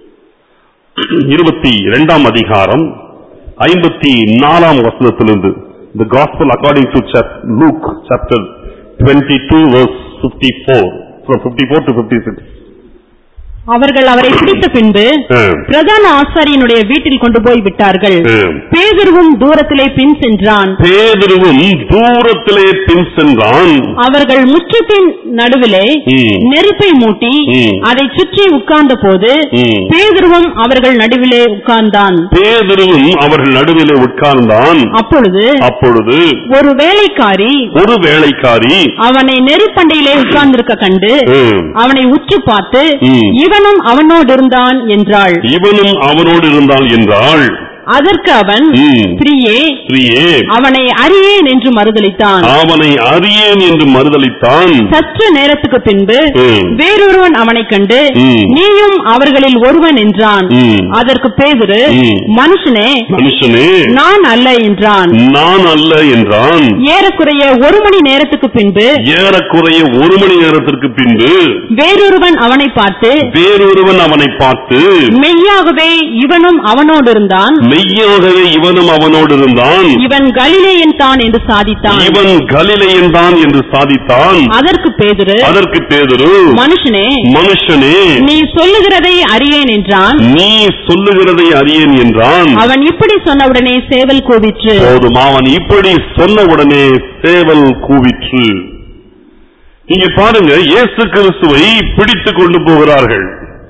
[SPEAKER 1] இருபத்தி இரண்டாம் அதிகாரம் ஐம்பத்தி நாலாம் வசனத்திலிருந்து The Gospel according to chap- Luke chapter 22 verse 54 from 54 to 56
[SPEAKER 2] அவர்கள் அவரை பிடித்த பின்பு
[SPEAKER 1] ஆம்.
[SPEAKER 2] பிரதான ஆசாரியனுடைய வீட்டில் கொண்டு போய் விட்டார்கள்
[SPEAKER 1] ஆம்.
[SPEAKER 2] பேதுருவும் தூரத்திலே பின் சென்றான்
[SPEAKER 1] பேதுருவும் தூரத்திலே பின் சென்றான்
[SPEAKER 2] அவர்கள் முற்றத்தின் நடுவிலே
[SPEAKER 1] ம்.
[SPEAKER 2] நெருப்பை மூட்டி
[SPEAKER 1] ம்.
[SPEAKER 2] அதை சுற்றி உட்கார்ந்த போது
[SPEAKER 1] ம்.
[SPEAKER 2] பேதுருவும் அவர்கள் நடுவிலே உட்கார்ந்தான்
[SPEAKER 1] பேதுருவும் அவர்கள் நடுவிலே உட்கார்ந்தான்
[SPEAKER 2] அப்பொழுது
[SPEAKER 1] அப்பொழுது
[SPEAKER 2] ஒரு வேலைக்காரி
[SPEAKER 1] ஒரு வேலைக்காரி
[SPEAKER 2] அவனை நெருப்பண்டையிலே உட்கார்ந்திருக்க கண்டு
[SPEAKER 1] ம்,
[SPEAKER 2] அவனை உற்று பார்த்து
[SPEAKER 1] ம்.
[SPEAKER 2] இவனும் அவனோடு இருந்தான் என்றாள்
[SPEAKER 1] இவனும் அவனோடு இருந்தால் என்றாள்
[SPEAKER 2] அதற்கு அவன்
[SPEAKER 1] ம்.
[SPEAKER 2] ஸ்திரீயே
[SPEAKER 1] ஸ்திரீயே
[SPEAKER 2] அவனை அறியேன் என்று மறுதலித்தான்
[SPEAKER 1] அவனை அறியேன் என்று மறுதலித்தான்
[SPEAKER 2] சற்று நேரத்துக்கு பின்பு
[SPEAKER 1] ம்.
[SPEAKER 2] வேறொருவன் அவனைக் கண்டு
[SPEAKER 1] ம்.
[SPEAKER 2] நீயும் அவர்களில் ஒருவன் என்றான்
[SPEAKER 1] ம்.
[SPEAKER 2] அதற்கு பேதுரு
[SPEAKER 1] ம்.
[SPEAKER 2] மனுஷனே
[SPEAKER 1] மனுஷனே
[SPEAKER 2] நான் அல்ல என்றான்
[SPEAKER 1] நான் அல்ல என்றான்
[SPEAKER 2] ஏறக்குறைய ஒரு மணி நேரத்துக்கு பின்பு
[SPEAKER 1] ஏறக்குறைய ஒரு மணி நேரத்திற்கு பின்பு
[SPEAKER 2] வேறொருவன் அவனை பார்த்து
[SPEAKER 1] வேறொருவன் அவனை பார்த்து
[SPEAKER 2] மெய்யாகவே இவனும் அவனோடு இருந்தான்
[SPEAKER 1] மெய்யாகவே இவனும் அவனோடு இருந்தான்
[SPEAKER 2] இவன் கலிலேயன் தான் என்று சாதித்தான்
[SPEAKER 1] இவன் கலிலையன் தான் என்று சாதித்தான்
[SPEAKER 2] அதற்கு பேதுரு
[SPEAKER 1] அதற்கு பேதுரு
[SPEAKER 2] மனுஷனே
[SPEAKER 1] மனுஷனே
[SPEAKER 2] நீ சொல்லுகிறதை அறியேன் என்றான்
[SPEAKER 1] நீ சொல்லுகிறதை அறியேன் என்றான்
[SPEAKER 2] அவன் இப்படி சொன்னவுடனே சேவல் கூவிற்று
[SPEAKER 1] போதும் அவன் இப்படி சொன்ன உடனே சேவல் கூவிற்று இங்க பாருங்க இயேசு கிறிஸ்துவை பிடித்துக் கொண்டு போகிறார்கள்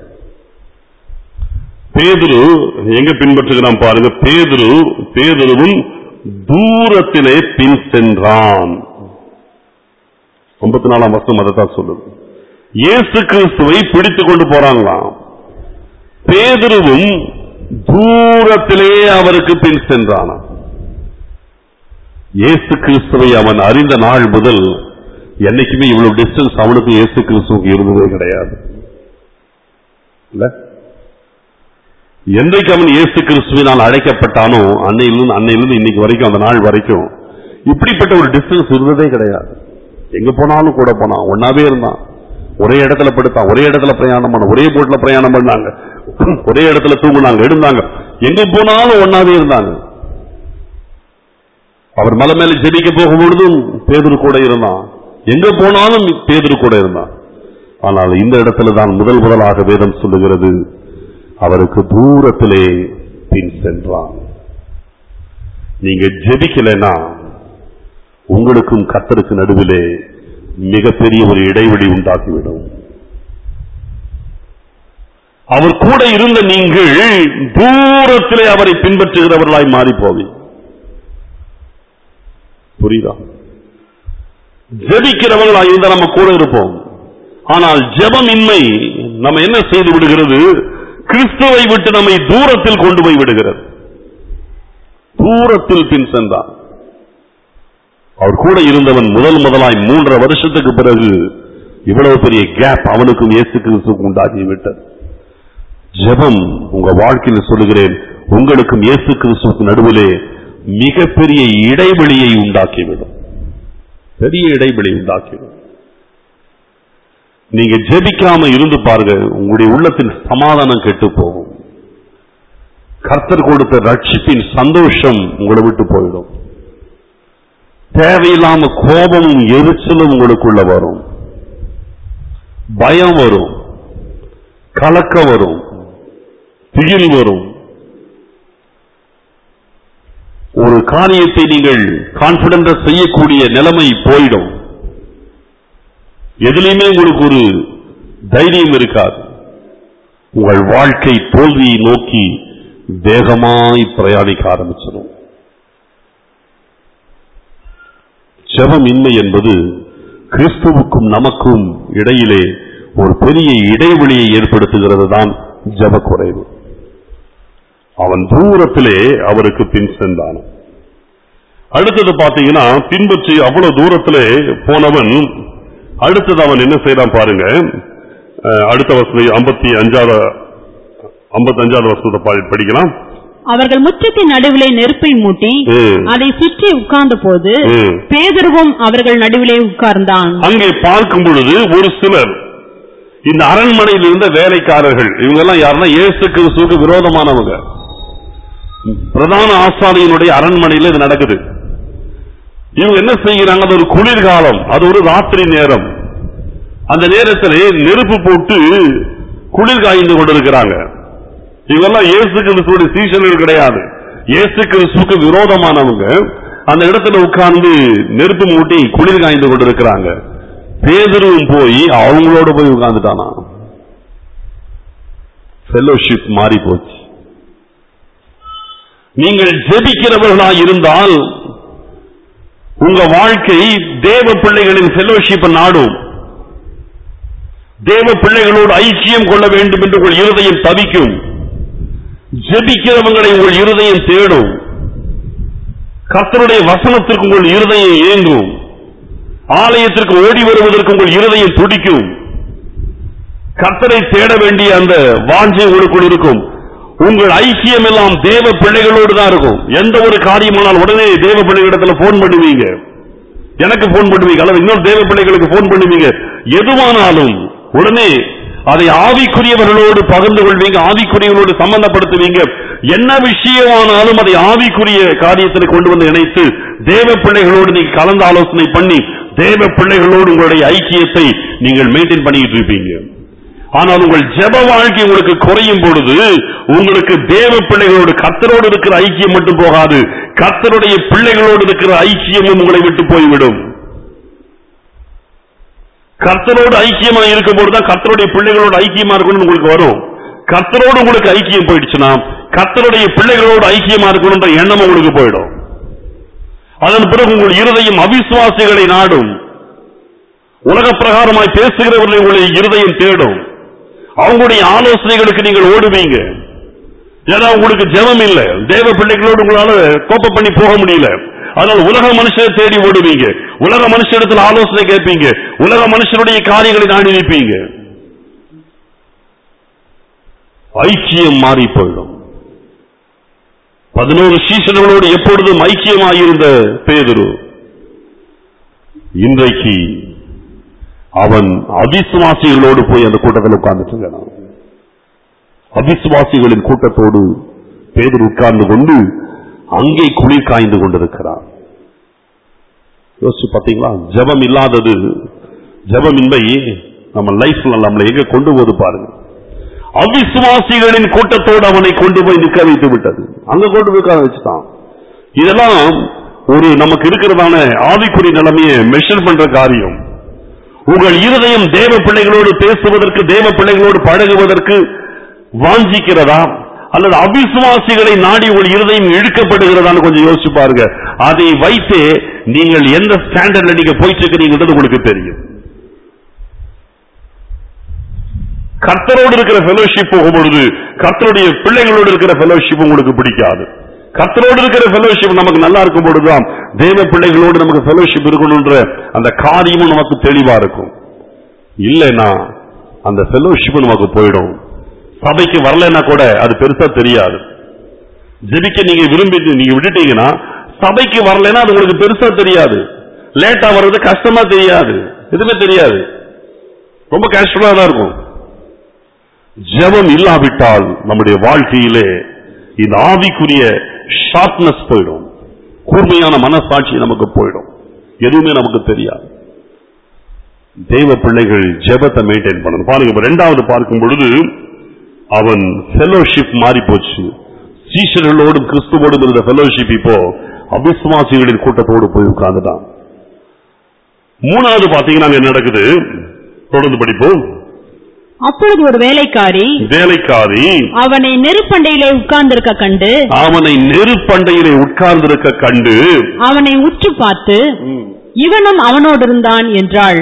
[SPEAKER 1] பேதுரு எங்க பின்பற்றுகிறான் பாருங்க பேதுரு பேதுருவும் தூரத்திலே பின் சென்றான் ஐம்பத்தி நாலாம் வருஷம் அதைத்தான் சொல்லுது இயேசு கிறிஸ்துவை பிடித்துக் கொண்டு போறாங்களாம் பேதுருவும் தூரத்திலே அவருக்கு பின் சென்றானாம் இயேசு கிறிஸ்துவை அவன் அறிந்த நாள் முதல் என்னைக்குமே இவ்வளவு டிஸ்டன்ஸ் அவனுக்கு இயேசு கிறிஸ்துவுக்கு இருந்ததே கிடையாது இல்ல என்றைக்கு அவன் இயேசு கிறிஸ்துவினால் அழைக்கப்பட்டானோ அன்னையிலிருந்து அன்னையிலிருந்து இன்னைக்கு வரைக்கும் அந்த நாள் வரைக்கும் இப்படிப்பட்ட ஒரு டிஸ்டன்ஸ் இருந்ததே கிடையாது எங்க போனாலும் கூட போனான் ஒன்னாவே இருந்தான் ஒரே இடத்துல படுத்தான் ஒரே இடத்துல பிரயாணம் பண்ண ஒரே போட்ல பிரயாணம் பண்ணாங்க ஒரே இடத்துல தூங்குனாங்க எழுந்தாங்க எங்க போனாலும் ஒன்னாவே இருந்தாங்க அவர் மலை மேல ஜெபிக்க போகும்பொழுதும் பேதுரு கூட இருந்தான் எங்க போனாலும் பேதுரு கூட இருந்தான் ஆனால் இந்த இடத்துல தான் முதல் முதலாக வேதம் சொல்லுகிறது அவருக்கு தூரத்திலே பின் சென்றான் நீங்க ஜெபிக்கலைன்னா உங்களுக்கும் கர்த்தருக்கு நடுவிலே மிகப்பெரிய ஒரு இடைவெளி உண்டாக்கிவிடும் அவர் கூட இருந்த நீங்கள் தூரத்திலே அவரை பின்பற்றுகிறவர்களாய் மாறி போவீங்க புரியுதா ஜெபிக்கிறவர்களாய் இருந்தா நம்ம கூட இருப்போம் ஆனால் ஜெபமின்மை நம்ம என்ன செய்து விடுகிறது கிறிஸ்துவை விட்டு நம்மை தூரத்தில் கொண்டு போய் விடுகிறது தூரத்தில் பின் சென்றான் அவர் கூட இருந்தவன் முதல் முதலாய் மூன்றரை வருஷத்துக்கு பிறகு இவ்வளவு பெரிய கேப் அவனுக்கும் இயேசு கிறிஸ்துக்கும் உண்டாகி விட்டது ஜெபம் உங்க வாழ்க்கையில் சொல்லுகிறேன் உங்களுக்கும் இயேசு கிறிஸ்துவுக்கு நடுவிலே மிகப்பெரிய இடைவெளியை உண்டாக்கிவிடும் பெரிய இடைவெளி உண்டாக்கிவிடும் நீங்க ஜெபிக்காம இருந்து பாருங்க உங்களுடைய உள்ளத்தின் சமாதானம் கெட்டு போகும் கர்த்தர் கொடுத்த ரட்சிப்பின் சந்தோஷம் உங்களை விட்டு போயிடும் தேவையில்லாம கோபமும் எரிச்சலும் உங்களுக்குள்ள வரும் பயம் வரும் கலக்க வரும் திகில் வரும் ஒரு காரியத்தை நீங்கள் கான்பிடண்டா செய்யக்கூடிய நிலைமை போயிடும் எதுலையுமே உங்களுக்கு ஒரு தைரியம் இருக்காது உங்கள் வாழ்க்கை தோல்வியை நோக்கி வேகமாய் பிரயாணிக்க ஆரம்பிச்சிடும் ஜெபமின்மை என்பது கிறிஸ்துவுக்கும் நமக்கும் இடையிலே ஒரு பெரிய இடைவெளியை ஏற்படுத்துகிறது தான் ஜப குறைவு அவன் தூரத்திலே அவருக்கு பின் சென்றான் அடுத்தது பாத்தீங்கன்னா பின்பற்றி அவ்வளவு தூரத்திலே போனவன் அடுத்தது அவன் என்ன செய்யறான் பாருங்க அஹ், அடுத்த வருஷம் ஐம்பத்தி அஞ்சாவது ஐம்பத்தி அஞ்சாவது வருஷத்தை பா- படிக்கலாம்
[SPEAKER 2] அவர்கள் முற்றத்தின் நடுவிலே நெருப்பை மூட்டி
[SPEAKER 1] ம்.
[SPEAKER 2] அதை சுற்றி உட்கார்ந்த போது
[SPEAKER 1] ம்.
[SPEAKER 2] பேதருவும் அவர்கள் நடுவிலே உட்கார்ந்தான்
[SPEAKER 1] அங்கே பார்க்கும் பொழுது ஒரு சிலர் இந்த அரண்மனையில் இருந்த வேலைக்காரர்கள் இவங்க எல்லாம் யாருன்னா இயேசு கிறிஸ்துவுக்கு விரோதமானவங்க பிரதான ஆசாரியனுடைய அரண்மனையில் இது நடக்குது இவங்க என்ன செய்கிறாங்க அது ஒரு குளிர்காலம் அது ஒரு ராத்திரி நேரம் அந்த நேரத்தில் நெருப்பு போட்டு குளிர் காய்ந்து கொண்டிருக்கிறாங்க இவெல்லாம் இயேசு கிறிஸ்துவோட சீசர்கள் கிடையாது இயேசு கிறிஸ்துவுக்கு விரோதமானவங்க அந்த இடத்துல உட்கார்ந்து நெருப்பு மூட்டி குளிர் காய்ந்து கொண்டிருக்கிறாங்க பேதரும் போய் அவங்களோட போய் உட்கார்ந்துட்டானா ஃபெல்லோஷிப் மாறி போச்சு நீங்கள் ஜெபிக்கிறவர்களாய் இருந்தால் உங்க வாழ்க்கை தேவ பிள்ளைகளின் ஃபெல்லோஷிப் நாடும் தேவ பிள்ளைகளோடு ஐக்கியம் கொள்ள வேண்டும் என்று உங்கள் இருதயம் தவிக்கும் ஜெபிக்கிறவங்களை உங்கள் இருதயம் தேடும் கர்த்தருடைய வசனத்திற்கு உங்கள் இருதயம் ஏங்கும் ஆலயத்திற்கு ஓடி வருவதற்கு உங்கள் இருதயம் துடிக்கும் கர்த்தரை தேட வேண்டிய அந்த வாஞ்சை உங்களுக்குள் இருக்கும் உங்கள் ஐக்கியம் எல்லாம் தேவ பிள்ளைகளோடு தான் இருக்கும் எந்த ஒரு காரியமானால் உடனே தேவ பிள்ளைகளிடத்துல போன் பண்ணுவீங்க எனக்கு போன் பண்ணுவீங்க அல்லது இன்னொரு தேவ பிள்ளைகளுக்கு போன் பண்ணுவீங்க எதுவானாலும் உடனே அதை ஆவிக்குரியவர்களோடு பகிர்ந்து கொள்வீங்க ஆவிக்குரியவர்களோடு சம்பந்தப்படுத்துவீங்க என்ன விஷயமானாலும் அதை ஆவிக்குரிய காரியத்தில் கொண்டு வந்து இணைத்து தேவ பிள்ளைகளோடு நீங்க கலந்து ஆலோசனை பண்ணி தேவ பிள்ளைகளோடு உங்களுடைய ஐக்கியத்தை நீங்கள் மெயின்டைன் பண்ணிட்டு இருப்பீங்க ஆனால் உங்கள் ஜெப வாழ்க்கை உங்களுக்கு குறையும் பொழுது உங்களுக்கு தேவ பிள்ளைகளோடு கர்த்தரோடு இருக்கிற ஐக்கியம் மட்டும் போகாது கர்த்தருடைய பிள்ளைகளோடு இருக்கிற ஐக்கியமும் உங்களை விட்டு போய்விடும் கர்த்தரோடு ஐக்கியமா இருக்கும் பொழுதுதான் கர்த்தருடைய பிள்ளைகளோடு ஐக்கியமா இருக்கணும்னு உங்களுக்கு வரும் கர்த்தரோடு உங்களுக்கு ஐக்கியம் போயிடுச்சுன்னா கர்த்தருடைய பிள்ளைகளோடு ஐக்கியமா இருக்கணும்ன்ற எண்ணம் உங்களுக்கு போயிடும் அதன் பிறகு உங்கள் இருதயம் அவிசுவாசிகளை நாடும் உலக பிரகாரமாய் பேசுகிறவர்களை உங்களுடைய இருதயம் தேடும் அவங்களுடைய ஆலோசனைகளுக்கு நீங்கள் ஓடுவீங்க ஏன்னா உங்களுக்கு ஜெபம் இல்ல தேவ பிள்ளைகளோடு உங்களால கோப்ப பண்ணி போக முடியல அதனால உலக மனுஷரை தேடி ஓடுவீங்க உலக மனுஷரிடத்தில் ஆலோசனை கேட்பீங்க உலக மனுஷருடைய காரியங்களை நாடி நிற்பீங்க ஐக்கியம் மாறி போயிடும் பதினோரு சீசர்களோடு எப்பொழுதும் ஐக்கியமாயிருந்த பேதுரு இன்றைக்கு அவன் அவிசுவாசிகளோடு போய் அந்த கூட்டத்தில் உட்கார்ந்துட்டு இருக்கான் அவிசுவாசிகளின் கூட்டத்தோடு பேதர் உட்கார்ந்து கொண்டு அங்கே குளிர் காய்ந்து கொண்டிருக்கிறான் யோசிச்சு பாத்தீங்களா ஜெபம் இல்லாதது ஜெபமின்மை நம்ம லைஃப்ல நம்மளை எங்க கொண்டு போது பாருங்க அவிசுவாசிகளின் கூட்டத்தோடு அவனை கொண்டு போய் நிற்க வைத்து விட்டது அங்க கொண்டு போய் உட்கார வச்சுட்டான் இதெல்லாம் ஒரு நமக்கு இருக்கிறதான ஆவிக்குறி நிலைமையை மெஷர் பண்ற காரியம் உங்கள் இருதயம் தேவ பிள்ளைகளோடு பேசுவதற்கு தேவ பிள்ளைகளோடு பழகுவதற்கு வாஞ்சிக்கிறதா அல்லது அவிசுவாசிகளை நாடி உங்கள் இருதயம் இழுக்கப்படுகிறதான்னு கொஞ்சம் யோசிச்சு பாருங்க அதை வைத்து நீங்கள் எந்த ஸ்டாண்டர்ட்ல நீங்க போயிட்டு இருக்கிறீங்கிறது உங்களுக்கு தெரியும் கர்த்தரோடு இருக்கிற ஃபெலோஷிப் போகும்பொழுது கர்த்தருடைய பிள்ளைகளோடு இருக்கிற ஃபெலோஷிப் உங்களுக்கு பிடிக்காது கர்த்தரோடு இருக்கிற ஃபெலோஷிப் நமக்கு நல்லா இருக்கும் பொழுதுதான் தேவ பிள்ளைகளோடு நமக்கு ஃபெலோஷிப் இருக்கணும்ன்ற அந்த காரியமும் நமக்கு தெளிவா இருக்கும் இல்லைன்னா அந்த ஃபெலோஷிப் நமக்கு போயிடும் சபைக்கு வரலைன்னா கூட அது பெருசா தெரியாது ஜெபிக்க நீங்க விரும்பி நீங்க விட்டுட்டீங்கன்னா சபைக்கு வரலைன்னா அது உங்களுக்கு பெருசா தெரியாது லேட்டா வர்றது கஷ்டமா தெரியாது எதுவுமே தெரியாது ரொம்ப கஷ்டமா தான் இருக்கும் ஜெபம் இல்லாவிட்டால் நம்முடைய வாழ்க்கையிலே இந்த ஆவிக்குரிய ஷார்ப்னஸ் போயிடும் கூர்மையான மனசாட்சி நமக்கு போயிடும் எதுவுமே நமக்கு தெரியாது தெய்வ பிள்ளைகள் ஜெபத்தை மெயின்டைன் பண்ணணும் பாருங்க இப்ப ரெண்டாவது பார்க்கும் பொழுது அவன் ஃபெலோஷிப் மாறி போச்சு சீஷர்களோடும் கிறிஸ்துவோடும் இருந்த ஃபெலோஷிப் இப்போ அவிசுவாசிகளின் கூட்டத்தோடு போய் உட்கார்ந்துட்டான் மூணாவது பாத்தீங்கன்னா அங்க என்ன நடக்குது தொடர்ந்து படிப்போம்
[SPEAKER 2] அப்பொழுது ஒரு வேலைக்காரி
[SPEAKER 1] வேலைக்காரி
[SPEAKER 2] அவனை நெருப்பண்டையிலே உட்கார்ந்திருக்க கண்டு
[SPEAKER 1] அவனை நெருப்பண்டையிலே உட்கார்ந்திருக்க கண்டு
[SPEAKER 2] அவனை உற்று பார்த்து இவனும் அவனோடு இருந்தான் என்றாள்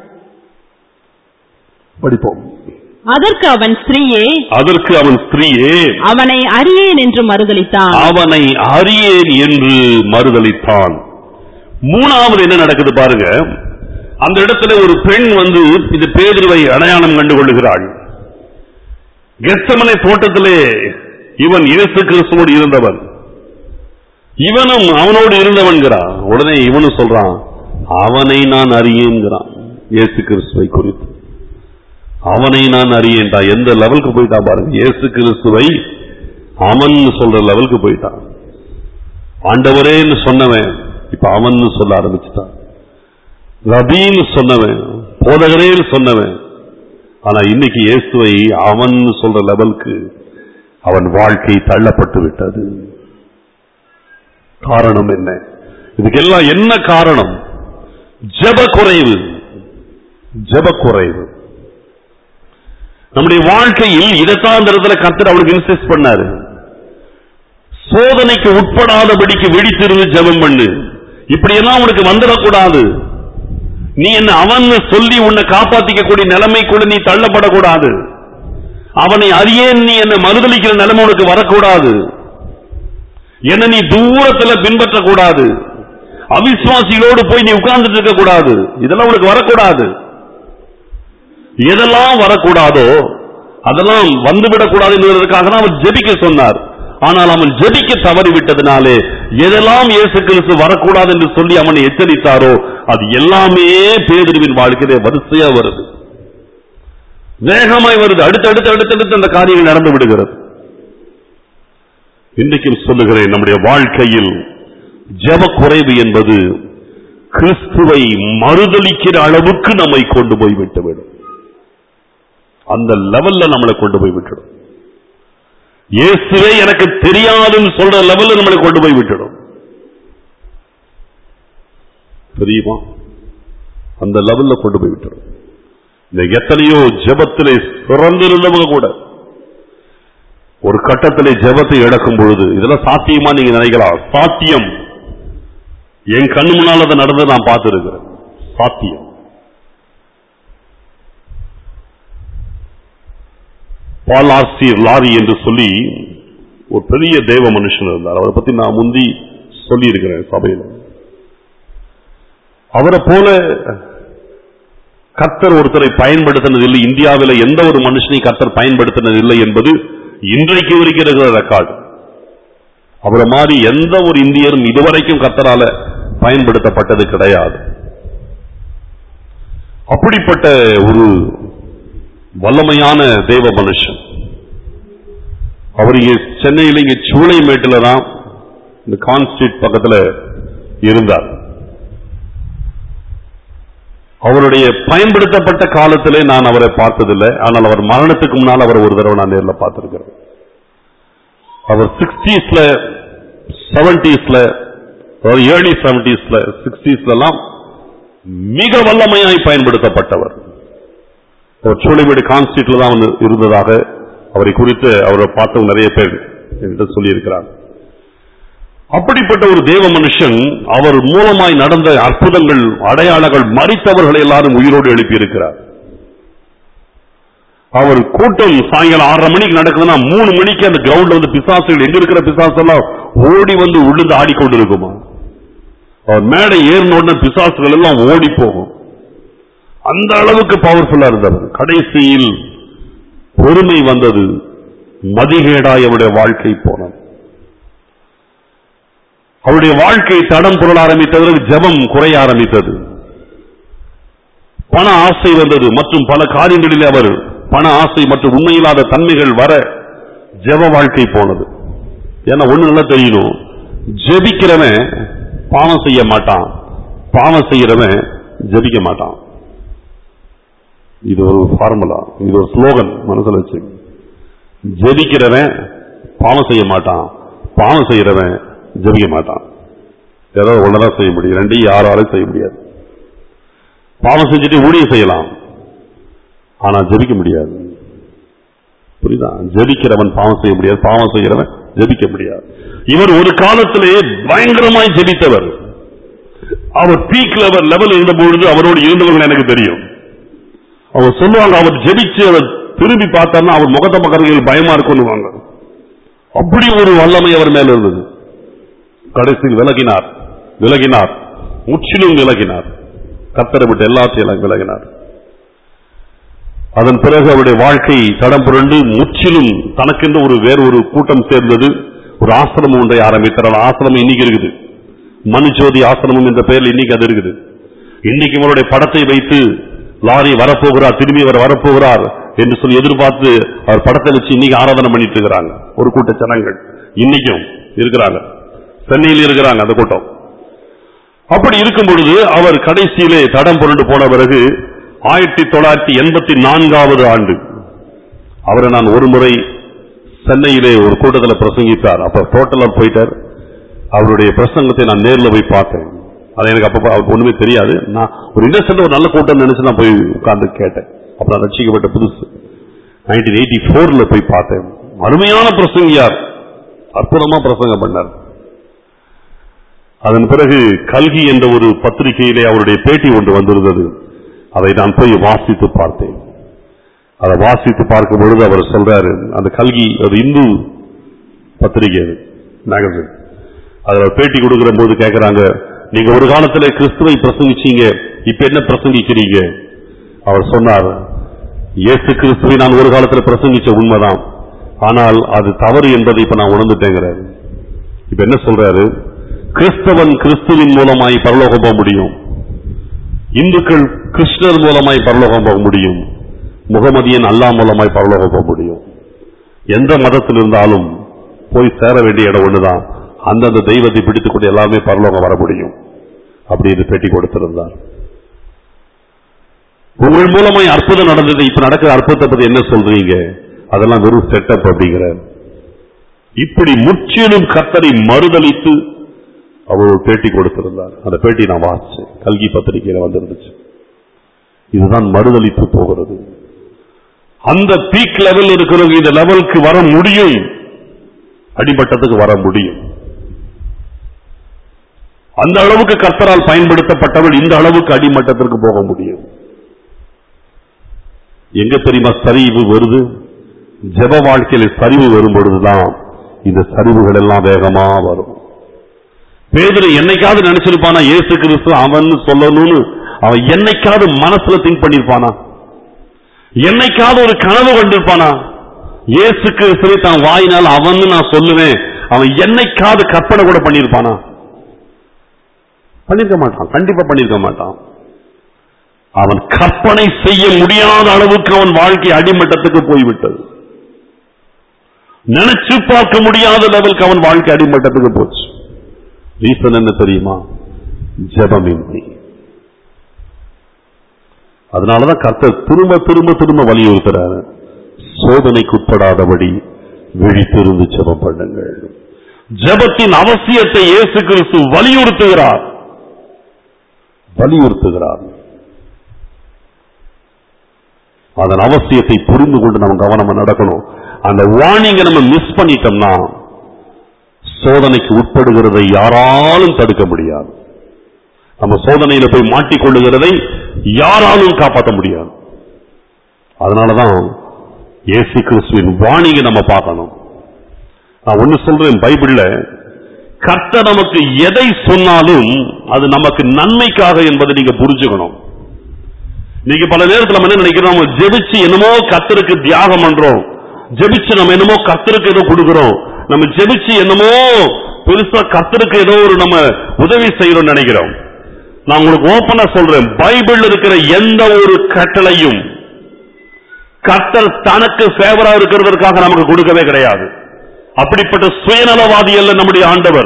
[SPEAKER 1] படிப்போம்
[SPEAKER 2] அதற்கு அவன் ஸ்திரீயே
[SPEAKER 1] அதற்கு அவன் ஸ்திரீயே
[SPEAKER 2] அவனை அறியேன் என்று மறுதலித்தான்
[SPEAKER 1] அவனை அறியேன் என்று மறுதலித்தான் மூணாவது என்ன நடக்குது பாருங்க அந்த இடத்துல ஒரு பெண் வந்து இந்த பேதுருவை அடையாளம் கண்டு கொள்ளுகிறாள் கெத்தமனை தோட்டத்திலே இவன் இயேசு கிறிஸ்துவோடு இருந்தவன் இவனும் அவனோடு இருந்தவன்கிறான் உடனே இவனும் சொல்றான் அவனை நான் அறியேங்கிறான் இயேசு கிறிஸ்துவை குறித்து அவனை நான் அறியேன்டா எந்த லெவலுக்கு போயிட்டான் பாருங்க இயேசு கிறிஸ்துவை அவன் சொல்ற லெவலுக்கு போயிட்டான் ஆண்டவரேன்னு சொன்னவன் இப்ப அவன் சொல்ல ஆரம்பிச்சுட்டான் ரபின்னு சொன்னவன் போதகரேன்னு சொன்னவன் ஆனா இன்னைக்கு இயேசுவை அவன் சொல்ற லெவலுக்கு அவன் வாழ்க்கை தள்ளப்பட்டு விட்டது காரணம் என்ன இதுக்கெல்லாம் என்ன காரணம் ஜெப குறைவு ஜெப குறைவு நம்முடைய வாழ்க்கையில் இதைத்தான் அந்த இடத்துல கர்த்தர் அவனுக்கு இன்சிஸ்ட் பண்ணாரு சோதனைக்கு உட்படாதபடிக்கு விழித்திருந்து ஜெபம் பண்ணு இப்படி எல்லாம் உனக்கு வந்துடக்கூடாது நீ என்ன அவன் சொல்லி உன்னை காப்பாத்திக்க கூடிய நிலைமைக்குள்ள நீ தள்ளப்படக்கூடாது அவனை அறியேன் நீ என்ன மறுதளிக்கிற நிலைமை உனக்கு வரக்கூடாது என்ன நீ தூரத்துல பின்பற்றக்கூடாது அவிசுவாசிகளோடு போய் நீ உட்கார்ந்துட்டு இருக்க கூடாது இதெல்லாம் உனக்கு வரக்கூடாது எதெல்லாம் வரக்கூடாதோ அதெல்லாம் வந்துவிடக்கூடாது என்பதற்காக தான் அவர் ஜெபிக்க சொன்னார் ஆனால் அவன் ஜெபிக்க தவறி விட்டதினாலே எதெல்லாம் இயேசு கிறிஸ்து வரக்கூடாது என்று சொல்லி அவனை எச்சரித்தாரோ அது எல்லாமே பேதுருவின் வாழ்க்கையிலே வரிசையா வருது வேகமாய் வருது அடுத்தடுத்து அடுத்தடுத்து அந்த காரியங்கள் நடந்து விடுகிறது இன்றைக்கும் சொல்லுகிறேன் நம்முடைய வாழ்க்கையில் ஜெப குறைவு என்பது கிறிஸ்துவை மறுதலிக்கிற அளவுக்கு நம்மை கொண்டு போய் விட்டுவிடும் அந்த லெவல்ல நம்மளை கொண்டு போய் விட்டுடும் இயேசுவே எனக்கு தெரியாதுன்னு சொல்ற லெவல்ல நம்மளை கொண்டு போய் விட்டுடும் தெரியுமா அந்த லெவல்ல கொண்டு போய் விட்டுடும் இந்த எத்தனையோ ஜெபத்திலே சிறந்திருந்தவங்க கூட ஒரு கட்டத்திலே ஜெபத்தை இழக்கும் பொழுது இதெல்லாம் சாத்தியமா நீங்க நினைக்கலாம் சாத்தியம் என் கண்ணு முன்னால் அது நடந்து நான் பார்த்திருக்கிறேன் சாத்தியம் பால் ஆசிரியர் லாரி என்று சொல்லி ஒரு பெரிய தேவ மனுஷன் இருந்தார் அவரை பத்தி நான் முந்தி சொல்லி இருக்கிறேன் சபையில் அவரை போல கர்த்தர் ஒருத்தரை பயன்படுத்தினது இல்லை இந்தியாவில் எந்த ஒரு மனுஷனையும் கர்த்தர் பயன்படுத்தினது இல்லை என்பது இன்றைக்கு வரைக்கும் இருக்கிற ரெக்கார்டு அவரை மாதிரி எந்த ஒரு இந்தியரும் இதுவரைக்கும் கர்த்தரால பயன்படுத்தப்பட்டது கிடையாது அப்படிப்பட்ட ஒரு வல்லமையான தேவ மனுஷன் அவர் இங்க சென்னையில் இங்க சூளைமேட்டில தான் இந்த கான்ஸ்டியூட் பக்கத்துல இருந்தார் அவருடைய பயன்படுத்தப்பட்ட காலத்திலே நான் அவரை பார்த்ததில்லை ஆனால் அவர் மரணத்துக்கு முன்னால் அவர் ஒரு தடவை நான் நேரில் பார்த்திருக்கிறேன் அவர் சிக்ஸ்டீஸ்ல செவன்டீஸ்ல அதாவது ஏர்லி செவன்டிஸ்ல சிக்ஸ்டீஸ்லாம் மிக வல்லமையாய் பயன்படுத்தப்பட்டவர் அவர் சோழிவீடு கான்ஸ்டியூட்ல தான் வந்து இருந்ததாக அவரை குறித்து அவரை பார்த்த நிறைய பேர் என்று சொல்லியிருக்கிறார் அப்படிப்பட்ட ஒரு தேவ மனுஷன் அவர் மூலமாய் நடந்த அற்புதங்கள் அடையாளங்கள் மறித்தவர்களை எல்லாரும் உயிரோடு எழுப்பியிருக்கிறார் அவர் கூட்டம் சாயங்காலம் ஆறரை மணிக்கு நடக்குதுன்னா மூணு மணிக்கு அந்த கிரவுண்ட்ல வந்து பிசாசுகள் எங்க இருக்கிற பிசாசு எல்லாம் ஓடி வந்து உளுந்து ஆடிக்கொண்டு இருக்குமா அவர் மேடை ஏறின உடனே பிசாசுகள் எல்லாம் ஓடி போகும் அந்த அளவுக்கு பவர்ஃபுல்லா இருந்தவர் கடைசியில் பொறுமை வந்தது மதிகேடாய் அவருடைய வாழ்க்கை போனது அவருடைய வாழ்க்கை தடம் புரள ஆரம்பித்தது ஜெபம் குறைய ஆரம்பித்தது பண ஆசை வந்தது மற்றும் பல காரியங்களிலே அவர் பண ஆசை மற்றும் உண்மையில்லாத தன்மைகள் வர ஜெப வாழ்க்கை போனது ஏன்னா ஒண்ணு நல்லா தெரியணும் ஜெபிக்கிறவன் பாவம் செய்ய மாட்டான் பாவம் செய்யறவன் ஜெபிக்க மாட்டான் இது ஒரு ஃபார்முலா இது ஒரு ஸ்லோகன் மனசுல வச்சு ஜெபிக்கிறவன் பாவம் செய்ய மாட்டான் பாவம் செய்யறவன் ஜெபிக்க மாட்டான் ஏதோ ஒன்னதான் செய்ய முடியும் ரெண்டையும் யாராலும் செய்ய முடியாது பாவம் செஞ்சுட்டு ஊழியம் செய்யலாம் ஆனா ஜெபிக்க முடியாது புரியுதா ஜெபிக்கிறவன் பாவம் செய்ய முடியாது பாவம் செய்கிறவன் ஜெபிக்க முடியாது இவர் ஒரு காலத்திலே பயங்கரமாய் ஜெபித்தவர் அவர் பீக் லெவல் லெவல் இருந்த பொழுது அவரோடு இருந்தவர்கள் எனக்கு தெரியும் அவர் சொல்லுவாங்க அவர் ஜெபிச்சு அவர் திரும்பி பார்த்தாருன்னா அவர் முகத்த பக்கத்தில் பயமா இருக்கும்னுவாங்க அப்படி ஒரு வல்லமை அவர் மேல இருந்தது கடைசியில் விலகினார் விலகினார் முற்றிலும் விலகினார் கத்தரை விட்டு எல்லாத்தையும் விலகினார் அதன் பிறகு அவருடைய வாழ்க்கை தடம் புரண்டு முற்றிலும் தனக்கென்று ஒரு வேறு ஒரு கூட்டம் சேர்ந்தது ஒரு ஆசிரமம் ஒன்றை ஆரம்பித்தார் அந்த ஆசிரமம் இன்னைக்கு இருக்குது மனுஜோதி ஆசிரமம் என்ற பெயரில் இன்னைக்கு அது இருக்குது இன்னைக்கு அவருடைய படத்தை வைத்து லாரி வரப்போகிறார் திரும்பி அவர் வரப்போகிறார் என்று சொல்லி எதிர்பார்த்து அவர் படத்தை வச்சு இன்னைக்கு ஆராதனை பண்ணிட்டு இருக்கிறாங்க ஒரு கூட்ட ஜனங்கள் இன்னைக்கும் இருக்கிறாங்க சென்னையில் இருக்கிறாங்க அந்த கூட்டம் அப்படி இருக்கும் பொழுது அவர் கடைசியிலே தடம் புரண்டு போன பிறகு ஆயிரத்தி தொள்ளாயிரத்தி எண்பத்தி நான்காவது ஆண்டு அவரை நான் ஒரு முறை சென்னையிலே ஒரு கூட்டத்தில் பிரசங்கித்தார் அப்ப டோட்டலா போயிட்டார் அவருடைய பிரசங்கத்தை நான் நேர்ல போய் பார்த்தேன் அது எனக்கு அப்ப அவருக்கு ஒண்ணுமே தெரியாது நான் ஒரு இண்டஸ்ட்ரியல் ஒரு நல்ல கூட்டம் நினைச்சு நான் போய் உட்கார்ந்து கேட்டேன் அப்புறம் ரட்சிக்கப்பட்ட புதுசு நைன்டீன் எயிட்டி போர்ல போய் பார்த்தேன் அருமையான பிரசங்கியார் அற்புதமா பிரசங்கம் பண்ணார் அதன் பிறகு கல்கி என்ற ஒரு பத்திரிகையிலே அவருடைய பேட்டி ஒன்று வந்திருந்தது அதை நான் போய் வாசித்து பார்த்தேன் அதை வாசித்து பார்க்கும் பொழுது அவர் சொல்றாரு அந்த கல்கி அது இந்து பத்திரிகை அது மேகசின் அதுல பேட்டி கொடுக்கிற போது கேட்கறாங்க நீங்க ஒரு காலத்துல கிறிஸ்துவை பிரசங்கிச்சீங்க இப்ப என்ன பிரசங்கிக்கிறீங்க அவர் சொன்னார் இயேசு கிறிஸ்துவை நான் ஒரு காலத்துல பிரசங்கிச்ச உண்மைதான் ஆனால் அது தவறு என்பதை இப்ப நான் உணர்ந்துட்டேங்கிறாரு இப்ப என்ன சொல்றாரு கிறிஸ்தவன் கிறிஸ்துவின் மூலமாய் பரலோகம் போக முடியும் இந்துக்கள் கிருஷ்ணர் மூலமாய் பரலோகம் போக முடியும் முகமதியன் அல்லா மூலமாய் பரலோகம் போக முடியும் எந்த மதத்தில் இருந்தாலும் போய் சேர வேண்டிய இடம் ஒண்ணுதான் அந்தந்த தெய்வத்தை பிடித்துக்கொண்டு எல்லாமே பரலோகம் வர முடியும் அப்படி இது பேட்டி கொடுத்திருந்தார் உங்கள் மூலமாய் அற்புதம் நடந்தது இப்ப நடக்கிற அற்புதத்தை பத்தி என்ன சொல்றீங்க அதெல்லாம் வெறும் செட்டப் அப்படிங்கிற இப்படி முற்றிலும் கத்தரை மறுதளித்து அவர் ஒரு பேட்டி கொடுத்திருந்தார் அந்த பேட்டி நான் வாசிச்சேன் கல்கி பத்திரிகையில வந்திருந்துச்சு இதுதான் மறுதளித்து போகிறது அந்த பீக் லெவல் இருக்கிறவங்க இந்த லெவலுக்கு வர முடியும் அடிமட்டத்துக்கு வர முடியும் அந்த அளவுக்கு கர்த்தரால் பயன்படுத்தப்பட்டவள் இந்த அளவுக்கு அடிமட்டத்திற்கு போக முடியும் எங்க தெரியுமா சரிவு வருது ஜெப வாழ்க்கையில சரிவு வரும் பொழுதுதான் இந்த சரிவுகள் எல்லாம் வேகமா வரும் பேதுரு என்னைக்காவது நினைச்சிருப்பானா இயேசு கிறிஸ்து அவன் சொல்லணும்னு அவன் என்னைக்காவது மனசுல திங்க் பண்ணிருப்பானா என்னைக்காவது ஒரு கனவு கண்டிருப்பானா இயேசு கிறிஸ்துவை தான் வாயினால் அவன் நான் சொல்லுவேன் அவன் என்னைக்காவது கற்பனை கூட பண்ணிருப்பானா பண்ணிருக்க மாட்டான் கண்டிப்பா பண்ணிருக்க மாட்டான் அவன் கற்பனை செய்ய முடியாத அளவுக்கு அவன் வாழ்க்கை அடிமட்டத்துக்கு போய்விட்டது நினைச்சு பார்க்க முடியாத லெவலுக்கு அவன் வாழ்க்கை அடிமட்டத்துக்கு போச்சு ரீசன் என்ன தெரியுமா ஜெபமின்மை அதனாலதான் கர்த்தர் திரும்ப திரும்ப திரும்ப வலியுறுத்துறாரு சோதனைக்குட்படாதபடி விழித்திருந்து ஜெபம் பண்ணுங்கள் ஜெபத்தின் அவசியத்தை இயேசு கிறிஸ்து வலியுறுத்துகிறார் வலியுறுத்துகிறார் அதன் அவசியத்தை புரிந்து கொண்டு நம்ம கவனமா நடக்கணும் அந்த வார்னிங்க நம்ம மிஸ் பண்ணிட்டோம்னா சோதனைக்கு உட்படுகிறதை யாராலும் தடுக்க முடியாது நம்ம சோதனையில போய் மாட்டிக்கொள்ளுகிறதை யாராலும் காப்பாற்ற முடியாது அதனாலதான் இயேசு கிறிஸ்துவின் வாணிகை நம்ம பார்க்கணும் நான் ஒண்ணு சொல்றேன் பைபிள்ல கர்த்தர் நமக்கு எதை சொன்னாலும் அது நமக்கு நன்மைக்காக என்பதை நீங்க புரிஞ்சுக்கணும் நீங்க பல நேரத்துல நம்ம என்ன நினைக்கிறோம் நம்ம ஜெபிச்சு என்னமோ கர்த்தருக்கு தியாகம் பண்றோம் ஜெபிச்சு நம்ம என்னமோ கர்த்தருக்கு ஏதோ கொடுக்கிறோம் நம்ம ஜெபிச்சு என்னமோ பெருசா கர்த்தருக்கு ஏதோ ஒரு நம்ம உதவி செய்யறோம் நினைக்கிறோம் நான் உங்களுக்கு ஓப்பனா சொல்றேன் பைபிள் இருக்கிற எந்த ஒரு கட்டளையும் கர்த்தர் தனக்கு ஃபேவரா இருக்கிறதற்காக நமக்கு கொடுக்கவே கிடையாது அப்படிப்பட்ட சுயநலவாதி அல்ல நம்முடைய ஆண்டவர்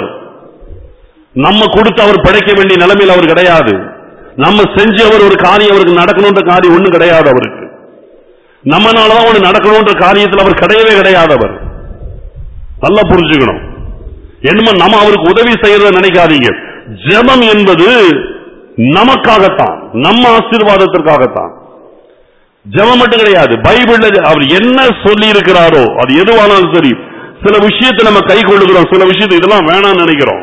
[SPEAKER 1] நம்ம கொடுத்து அவர் படைக்க வேண்டிய நிலைமையில் அவர் கிடையாது நம்ம செஞ்சு அவர் ஒரு காரியம் அவருக்கு நடக்கணுன்ற காரியம் ஒண்ணும் கிடையாது அவருக்கு நம்மனாலதான் ஒண்ணு நடக்கணுன்ற காரியத்தில் அவர் கிடையவே கிடையாது அவர் நல்லா புரிஞ்சுக்கணும் என்னமோ நம்ம அவருக்கு உதவி செய்யறத நினைக்காதீங்க ஜெபம் என்பது நமக்காகத்தான் நம்ம ஆசீர்வாதத்திற்காகத்தான் ஜெபம் மட்டும் கிடையாது பைபிள்ல அவர் என்ன சொல்லி இருக்கிறாரோ அது எதுவானாலும் சரி சில விஷயத்தை நம்ம கை கொள்ளுகிறோம் சில விஷயத்தை இதெல்லாம் வேணாம்னு நினைக்கிறோம்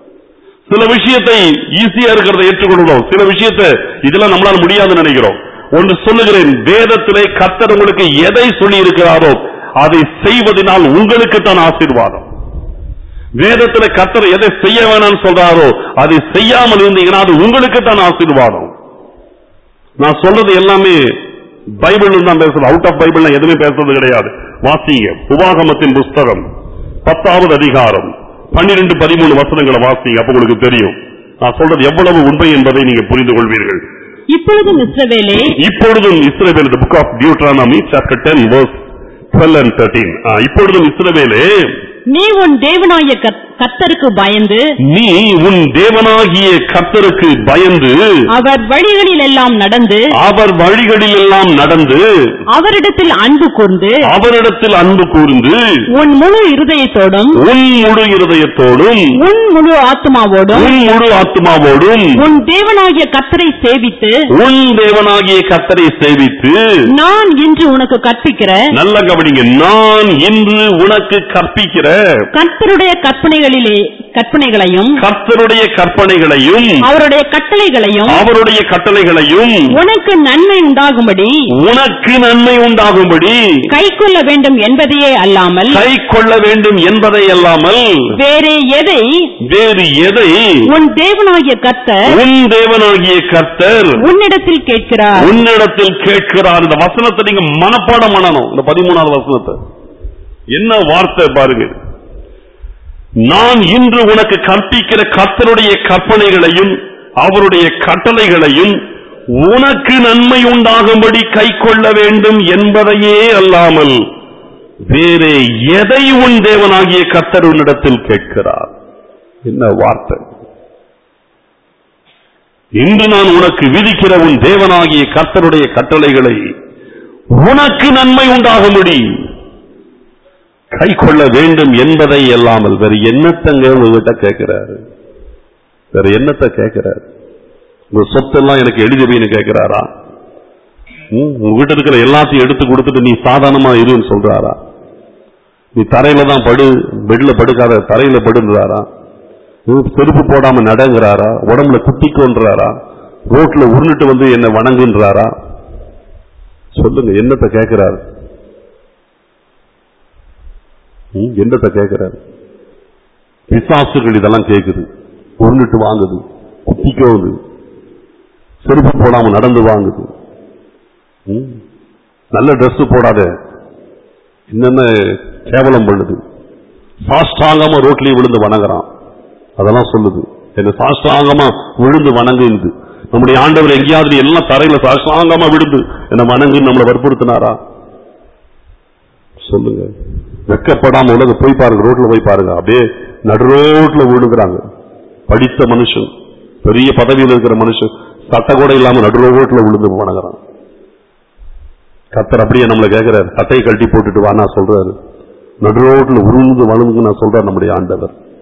[SPEAKER 1] சில விஷயத்தை ஈஸியா இருக்கிறத ஏற்றுக்கொள்கிறோம் சில விஷயத்தை இதெல்லாம் நம்மளால முடியாதுன்னு நினைக்கிறோம் ஒன்று சொல்லுகிறேன் வேதத்திலே கர்த்தர் உங்களுக்கு எதை சொல்லி இருக்கிறாரோ அதை செய்வதனால் உங்களுக்கு தான் ஆசீர்வாதம் வேதத்துல கர்த்தர் எதை செய்ய வேணாம்னு சொல்றாரோ அதை செய்யாமல் இருந்தீங்கன்னா அது உங்களுக்கு தான் ஆசீர்வாதம் நான் சொல்றது எல்லாமே பைபிள் தான் பேசுறது அவுட் ஆஃப் பைபிள் எதுவுமே பேசுறது கிடையாது வாசிங்க உபாகமத்தின் புஸ்தகம் பத்தாவது அதிகாரம் பன்னிரெண்டு பதிமூணு வசனங்களை வாசிங்க அப்ப உங்களுக்கு தெரியும் நான் சொல்றது எவ்வளவு உண்மை என்பதை நீங்க புரிந்து கொள்வீர்கள்
[SPEAKER 2] இப்பொழுதும் இஸ்ரவேலே
[SPEAKER 1] இப்பொழுதும் இஸ்ரவேல் the book of Deuteronomy chapter 10 verse 12 and 13 ஆ, இப்பொழுதும் இஸ்ரவேலே
[SPEAKER 2] நீ உன் தேவனாய கத்- கர்த்தருக்கு பயந்து
[SPEAKER 1] நீ உன் தேவனாகிய கர்த்தருக்கு பயந்து
[SPEAKER 2] அவர் வழிகளில் எல்லாம் நடந்து
[SPEAKER 1] அவர் வழிகளில் எல்லாம் நடந்து
[SPEAKER 2] அவரிடத்தில் அன்பு கூர்ந்து
[SPEAKER 1] அவரிடத்தில் அன்பு கூர்ந்து
[SPEAKER 2] உன் முழு இருதயத்தோடும்
[SPEAKER 1] உன் முழு இருதயத்தோடும்
[SPEAKER 2] உன் முழு ஆத்மாவோடும்
[SPEAKER 1] உன் முழு ஆத்மாவோடும்
[SPEAKER 2] உன் தேவனாகிய கர்த்தரை சேவித்து
[SPEAKER 1] உன் தேவனாகிய கர்த்தரை சேவித்து
[SPEAKER 2] நான் இன்று உனக்கு கற்பிக்கிற
[SPEAKER 1] நல்ல கவனிங்க நான் இன்று உனக்கு கற்பிக்கிற
[SPEAKER 2] கர்த்தருடைய கற்பனைகளிலே கற்பனைகளையும்
[SPEAKER 1] கர்த்தருடைய கற்பனைகளையும்
[SPEAKER 2] அவருடைய கட்டளைகளையும்
[SPEAKER 1] அவருடைய கட்டளைகளையும்
[SPEAKER 2] உனக்கு நன்மை உண்டாகும்படி
[SPEAKER 1] உனக்கு நன்மை உண்டாகும்படி
[SPEAKER 2] கைக்கொள்ள வேண்டும் என்பதையே அல்லாமல்
[SPEAKER 1] கை கொள்ள வேண்டும் என்பதை அல்லாமல்
[SPEAKER 2] வேறே எதை
[SPEAKER 1] வேறு எதை
[SPEAKER 2] உன் தேவனாகிய கர்த்தர்
[SPEAKER 1] உன் தேவனாகிய கர்த்தர்
[SPEAKER 2] உன்னிடத்தில் கேட்கிறார்
[SPEAKER 1] உன்னிடத்தில் கேட்கிறார் இந்த வசனத்தை நீங்க மனப்பாடம் பண்ணணும் இந்த பதிமூணாவது வசனத்தை என்ன வார்த்தை பாருங்க நான் இன்று உனக்கு கற்பிக்கிற கர்த்தருடைய கற்பனைகளையும் அவருடைய கட்டளைகளையும் உனக்கு நன்மை உண்டாகும்படி கை கொள்ள வேண்டும் என்பதையே அல்லாமல் வேறே எதை உன் தேவனாகிய கர்த்தர் உன்னிடத்தில் கேட்கிறார் என்ன வார்த்தை இன்று நான் உனக்கு விதிக்கிற உன் தேவனாகிய கர்த்தருடைய கட்டளைகளை உனக்கு நன்மை உண்டாகும்படி கை கொள்ள வேண்டும் என்பதை அல்லாமல் வேற என்னத்தங்க உங்ககிட்ட கேட்கிறாரு வேற என்னத்தை கேட்கிறாரு உங்க சொத்தெல்லாம் எனக்கு எழுதி வைன்னு கேட்கிறாரா ம், உங்ககிட்ட இருக்கிற எல்லாத்தையும் எடுத்து கொடுத்துட்டு நீ சாதாரணமா இருன்னு சொல்றாரா நீ தரையில தான் படு பெட்ல படுக்காத தரையில படுன்றாரா ம், செருப்பு போடாம நடங்கிறாரா உடம்புல குத்திக்கோன்றாரா ரோட்ல உருண்டுட்டு வந்து என்ன வணங்குன்றாரா சொல்லுங்க என்னத்தை கேட்கிறாரு ம், என்னத்தை கேட்கிறாரு பிசாசுகள் இதெல்லாம் கேக்குது உருண்டுட்டு வாங்குது குத்திக்கோது செருப்பு போடாம நடந்து வாங்குது ம், நல்ல Dress போடாத என்னென்ன கேவலம் பண்ணுது சாஷ்டாங்கமா ரோட்லயே விழுந்து வணங்குறான் அதெல்லாம் சொல்லுது என்ன சாஷ்டாங்கமா விழுந்து வணங்குது நம்முடைய ஆண்டவர் எங்கேயாவது எல்லாம் தரையில சாஷ்டாங்கமா விழுந்து என்ன வணங்குன்னு நம்மளை வற்புறுத்தினாரா சொல்லுங்க வெக்கப்படாம உலக போய் பாருங்க ரோட்ல போய் பாருங்க அப்படியே நடு ரோட்ல விழுங்குறாங்க படித்த மனுஷன் பெரிய பதவியில் இருக்கிற மனுஷன் சட்டை கூட இல்லாம நடு ரோட்ல விழுந்து வணங்குறான் கத்தர் அப்படியே நம்மளை கேட்கிறாரு சட்டையை கழட்டி போட்டுட்டு வா நான் சொல்றாரு நடு ரோட்ல உருண்டு வழுந்து நான் சொல்றேன் நம்முடைய ஆண்டவர்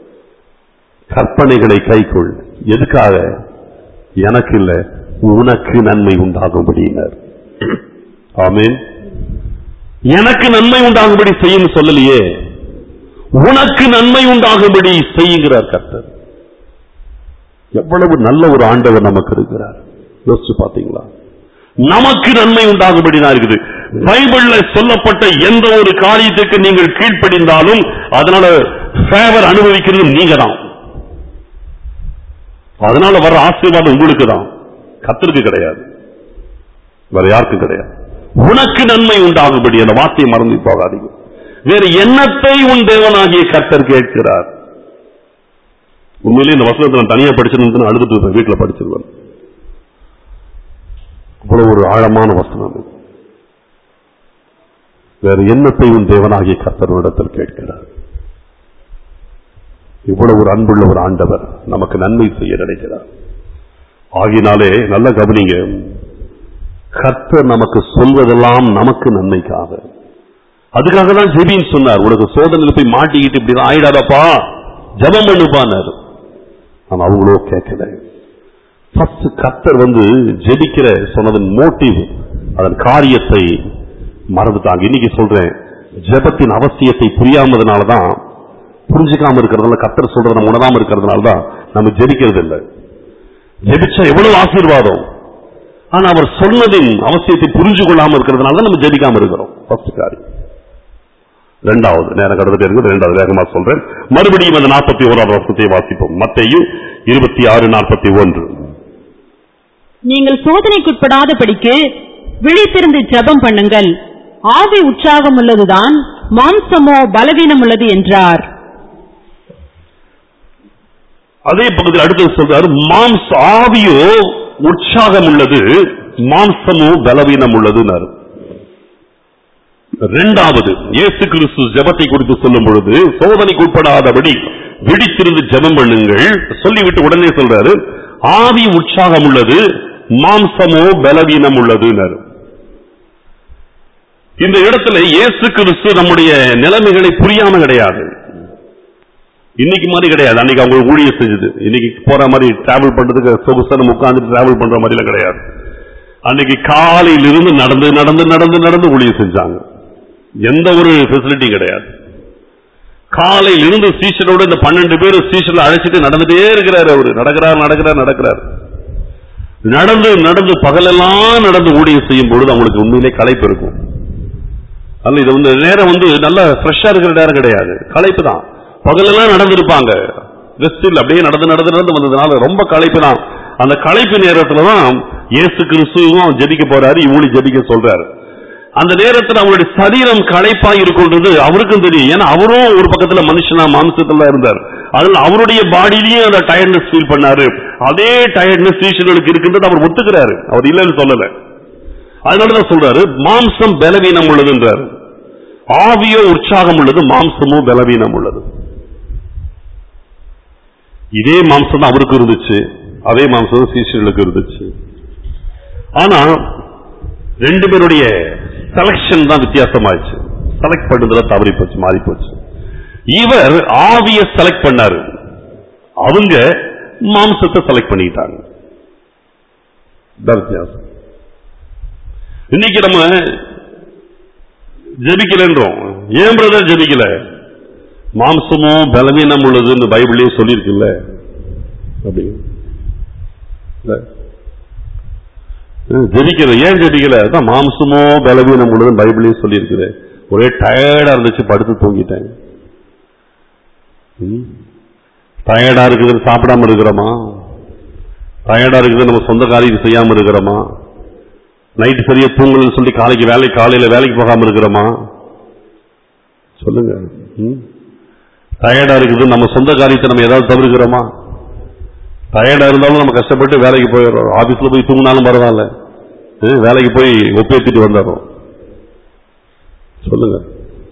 [SPEAKER 1] கற்பனைகளை கைக்கொள் எதுக்காக எனக்கு இல்ல உனக்கு நன்மை உண்டாகும்படியினர் ஆமென் எனக்கு நன்மை உண்டாகும்படி செய்யும் சொல்லலையே உனக்கு நன்மை உண்டாகும்படி செய்யுங்கிறார் கர்த்தர் எவ்வளவு நல்ல ஒரு ஆண்டவர் நமக்கு இருக்கிறார் யோசிச்சு பாத்தீங்களா நமக்கு நன்மை உண்டாகும்படி தான் இருக்குது பைபிள்ல சொல்லப்பட்ட எந்த ஒரு காரியத்துக்கு நீங்கள் கீழ்ப்படிந்தாலும் அதனால ஃபேவர் அனுபவிக்கிறது நீங்க தான் அதனால வர ஆசீர்வாதம் உங்களுக்கு தான் கத்தருக்கு கிடையாது வேற யாருக்கும் கிடையாது உனக்கு நன்மை உண்டாகும்படி அந்த வார்த்தையை மறந்து போகாதீங்க வேறு எண்ணத்தை உன் தேவனாகிய கர்த்தர் கேட்கிறார் உண்மையிலேயே இந்த வசனத்தை நான் தனியா படிச்சிருந்து அழுதுட்டு இருப்பேன் வீட்டுல படிச்சிருவேன் அவ்வளவு ஒரு ஆழமான வசனம் அது. வேறு எண்ணத்தை உன் தேவனாகிய கர்த்தரிடத்தில் கேட்கிறார் இவ்வளவு ஒரு அன்புள்ள ஒரு ஆண்டவர் நமக்கு நன்மை செய்ய நினைக்கிறார் ஆகினாலே நல்ல கவனிங்க கர்த்தர் நமக்கு சொல்வதெல்லாம் நமக்கு நன்மைக்காக அதுக்காக தான் ஜெபின்னு சொன்னார் உனக்கு சோதனையில் போய் மாட்டிக்கிட்டு இப்படி ஆயிடாதப்பா ஜெபம் பண்ணுப்பானார் ஆனா அவங்களோ கேட்கல ஃபர்ஸ்ட் கர்த்தர் வந்து ஜெபிக்கிற சொன்னதன் மோட்டிவ் அதன் காரியத்தை மறந்துட்டாங்க இன்னைக்கு சொல்றேன் ஜெபத்தின் அவசியத்தை புரியாமதுனால தான் புரிஞ்சுக்காம இருக்கிறதுனால கர்த்தர் சொல்றத நம்ம உணராம இருக்கிறதுனால தான் நம்ம ஜெபிக்கிறது இல்லை ஜெபிச்சா எவ்வளவு ஆசீர்வாதம் ஆனா அவர் சொன்னதின் அவசியத்தை புரிஞ்சு கொள்ளாம இருக்கிறதுனால தான் நம்ம ஜெபிக்காம இருக்கிறோம் ஃபர்ஸ்ட் காரியம் இரண்டாவது நேரம் கடந்துட்டு இருக்குது இரண்டாவது வேகமா சொல்றேன் மறுபடியும் அந்த நாற்பத்தி ஓராவது வருஷத்தை வாசிப்போம் மத்தையும் இருபத்தி ஆறு நாற்பத்தி ஒன்று
[SPEAKER 2] நீங்கள் சோதனைக்குட்படாதபடிக்கு விழித்திருந்து ஜெபம் பண்ணுங்கள் ஆவி உற்சாகம் உள்ளதுதான் மாம்சமோ பலவீனம் உள்ளது என்றார்
[SPEAKER 1] அதே பக்கத்தில் அடுத்தது சொல்றாரு மாம்ச ஆவியோ உற்சாகம் உள்ளது மாம்சமோ பலவீனம் உள்ளதுன்னாரு இரண்டாவது இயேசு கிறிஸ்து ஜெபத்தை குறித்து சொல்லும் பொழுது சோதனைக்கு உட்படாதபடி விழித்திருந்து ஜெபம் பண்ணுங்கள் சொல்லிவிட்டு உடனே சொல்றாரு ஆவி உற்சாகம் உள்ளது மாம்சமோ பலவீனம் உள்ளதுன்னாரு இந்த இடத்துல இயேசு கிறிஸ்து நம்முடைய நிலைமைகளை புரியாம கிடையாது இன்னைக்கு மாதிரி கிடையாது அன்னைக்கு அவங்க ஊழியம் செஞ்சது இன்னைக்கு போற மாதிரி டிராவல் பண்றதுக்கு சொகுசன உட்கார்ந்து டிராவல் பண்ற மாதிரி எல்லாம் கிடையாது அன்னைக்கு காலையில இருந்து நடந்து நடந்து நடந்து நடந்து ஊழியம் செஞ்சாங்க எந்த ஒரு ஃபெசிலிட்டி கிடையாது காலையில இருந்து சீசனோட இந்த பன்னெண்டு பேர் சீசன்ல அழைச்சிட்டு நடந்துட்டே இருக்கிறாரு அவரு நடக்கிறார் நடக்கிறார் நடக்கிறார் நடந்து நடந்து பகலெல்லாம் நடந்து ஊழியம் செய்யும் பொழுது அவங்களுக்கு உண்மையிலே களைப்பு இருக்கும் அல்ல இது வந்து நேரம் வந்து நல்லா ஃப்ரெஷ்ஷா இருக்கிற நேரம் கிடையாது களைப்பு தான் பகலெல்லாம் நடந்திருப்பாங்க ரெஸ்ட் இல்ல அப்படியே நடந்து நடந்து நடந்து வந்ததுனால ரொம்ப களைப்பு தான் அந்த களைப்பு நேரத்துல தான் இயேசு கிறிஸ்துவும் ஜெபிக்க போறாரு இவங்களி ஜெபிக்க சொல்றாரு அந்த நேரத்துல அவங்களுடைய சரீரம் களைப்பா இருக்குன்றது அவருக்கும் தெரியும் ஏன்னா அவரும் ஒரு பக்கத்துல மனுஷனா மாம்சத்துல இருந்தார் அதுல அவருடைய பாடியிலயும் அந்த டயர்ட்னஸ் ஃபீல் பண்ணாரு அதே டயர்ட்னஸ் சீஷர்களுக்கு இருக்கின்றது அவர் ஒத்துக்கிறாரு அவர் இல்லைன்னு சொல்லல அதனாலதான் சொல்றாரு மாம்சம் பலவீனம் உள்ளதுன்றாரு ஆவியோ உற்சாகம் உள்ளது மாம்சமோ பலவீனம் உள்ளது இதே மாம்சம் தான் அவருக்கு இருந்துச்சு அதே மாம்சம் தான் சீஷர்களுக்கு இருந்துச்சு ஆனா ரெண்டு பேருடைய செலக்ஷன் தான் வித்தியாசமாயிடுச்சு செலக்ட் பண்ணதுல தவறி போச்சு மாறி போச்சு இவர் ஆவிய செலக்ட் பண்ணாரு அவங்க மாம்சத்தை செலக்ட் பண்ணிக்கிட்டாங்க இதான் வித்தியாசம் இன்னைக்கு நம்ம ஜெபிக்கலன்றோம் ஏன் பிரதர் ஜெபிக்கல மாம்சமும் பலவீனம் உள்ளதுன்னு பைபிளே சொல்லியிருக்குல்ல அப்படி இல்ல. ஹம், ஜெபிக்கல ஏன் ஜெபிக்கல அதான் மாம்சமோ பலவீனம் உள்ளதுன்னு பைபிளே சொல்லியிருக்குது ஒரே டயர்டா இருந்துச்சு படுத்து தூங்கிட்டேன் டயர்டா இருக்குதுன்னு சாப்பிடாம இருக்கிறோமா டயர்டா இருக்குது நம்ம சொந்த காரியம் செய்யாம இருக்கிறோமா நைட்டு சரியா தூங்கலன்னு சொல்லி காலைக்கு வேலை காலையில வேலைக்கு போகாம இருக்கிறோமா சொல்லுங்க டயர்டா இருக்குது நம்ம சொந்த காரியத்தை நம்ம ஏதாவது தவிர்க்கிறோமா டயர்டா இருந்தாலும் நம்ம கஷ்டப்பட்டு வேலைக்கு போயிடுறோம் ஆபீஸ்ல போய் தூங்கினாலும் பரவாயில்ல ஹம், வேலைக்கு போய் ஒப்பேத்திட்டு வந்துடுறோம் சொல்லுங்க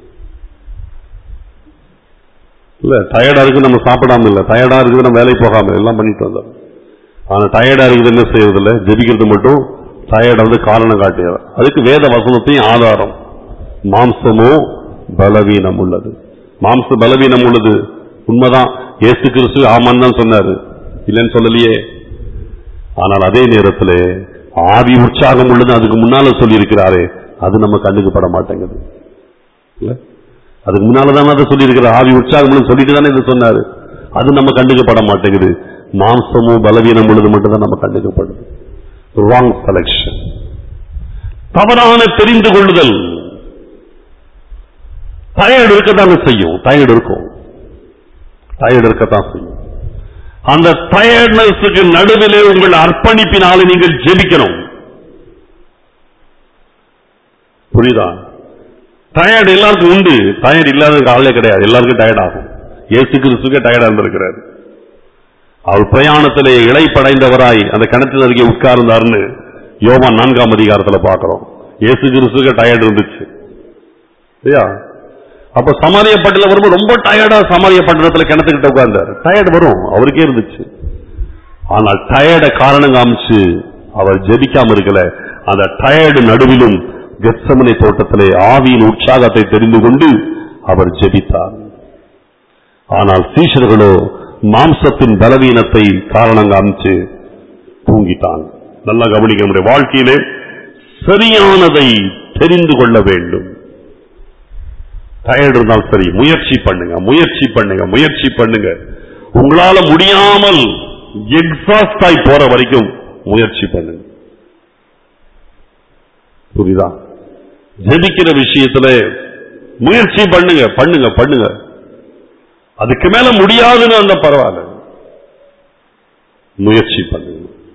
[SPEAKER 1] இல்ல டயர்டா இருக்கு நம்ம சாப்பிடாம இல்ல டயர்டா இருக்குது நம்ம வேலைக்கு போகாம எல்லாம் பண்ணிட்டு வந்தோம் ஆனா டயர்டா இருக்குது என்ன செய்யறது இல்ல ஜெபிக்கிறது மட்டும் டயர்டா வந்து காரணம் காட்டியது அதுக்கு வேத வசனத்தையும் ஆதாரம் மாம்சமோ பலவீனம் உள்ளது மாம்ச பலவீனம் உள்ளது உண்மைதான் இயேசு கிறிஸ்து ஆமான்னு தான் சொன்னாரு இல்லைன்னு சொல்லலையே ஆனால் அதே நேரத்தில் ஆவி உற்சாகம் உள்ளது அதுக்கு முன்னால சொல்லி இருக்கிறாரே அது நம்ம கண்ணுக்கு பட மாட்டேங்குது இல்ல? அதுக்கு முன்னால தான் அதை சொல்லி இருக்கிற ஆவி உற்சாகம் சொல்லிட்டு தானே இது சொன்னாரு அது நம்ம கண்ணுக்கு பட மாட்டேங்குது மாம்சமும் பலவீனம் உள்ளது மட்டும் தான் நம்ம கண்ணுக்கு படுது ராங் செலக்ஷன் தவறான தெரிந்து கொள்ளுதல் டயர்டு இருக்கத்தாங்க செய்யும் டயர்டு இருக்கும் டயர்டு இருக்கத்தான் செய்யும் அந்த டயர்ட்னஸுக்கு நடுவிலே உங்கள் அர்ப்பணிப்பினாலே நீங்கள் ஜெபிக்கணும் புரியுதா டயர்டு எல்லாருக்கும் உண்டு டயர்டு இல்லாததுக்கு ஆளே கிடையாது எல்லாருக்கும் டயர்ட் ஆகும் இயேசு கிறிஸ்துக்கே டயர்டா இருந்திருக்கிறாரு அவர் பிரயாணத்திலே இழைப்படைந்தவராய் அந்த கிணற்றின் அருகே உட்கார்ந்தார்னு யோவான் நான்காம் அதிகாரத்துல பார்க்கிறோம் இயேசு கிறிஸ்துக்கு டயர்டு இருந்துச்சு சரியா அப்ப சமாரிய பட்டில வரும்போது ரொம்ப டயர்டா சமாரிய பட்டணத்துல கிணத்துக்கிட்ட உட்கார்ந்தார் டயர்டு வரும் அவருக்கே இருந்துச்சு ஆனால் டயர்ட காரணம் காமிச்சு அவர் ஜெபிக்காம இருக்கல அந்த டயர்டு நடுவிலும் கெத்சமனை தோட்டத்திலே ஆவியின் உற்சாகத்தை தெரிந்து கொண்டு அவர் ஜெபித்தார் ஆனால் சீஷர்களோ மாம்சத்தின் பலவீனத்தை காரணம் காமிச்சு தூங்கிட்டாங்க நல்லா கவனிக்க நம்முடைய வாழ்க்கையிலே சரியானதை தெரிந்து கொள்ள வேண்டும் டயர்டு இருந்தாலும் சரி முயற்சி பண்ணுங்க முயற்சி பண்ணுங்க முயற்சி பண்ணுங்க உங்களால முடியாமல் எக்ஸாஸ்ட் ஆகி போற வரைக்கும் முயற்சி பண்ணுங்க புரியுதா ஜெபிக்கிற விஷயத்துல முயற்சி பண்ணுங்க பண்ணுங்க பண்ணுங்க அதுக்கு மேல முடியாதுன்னு அந்த பரவாயில்ல முயற்சி பண்ணுங்க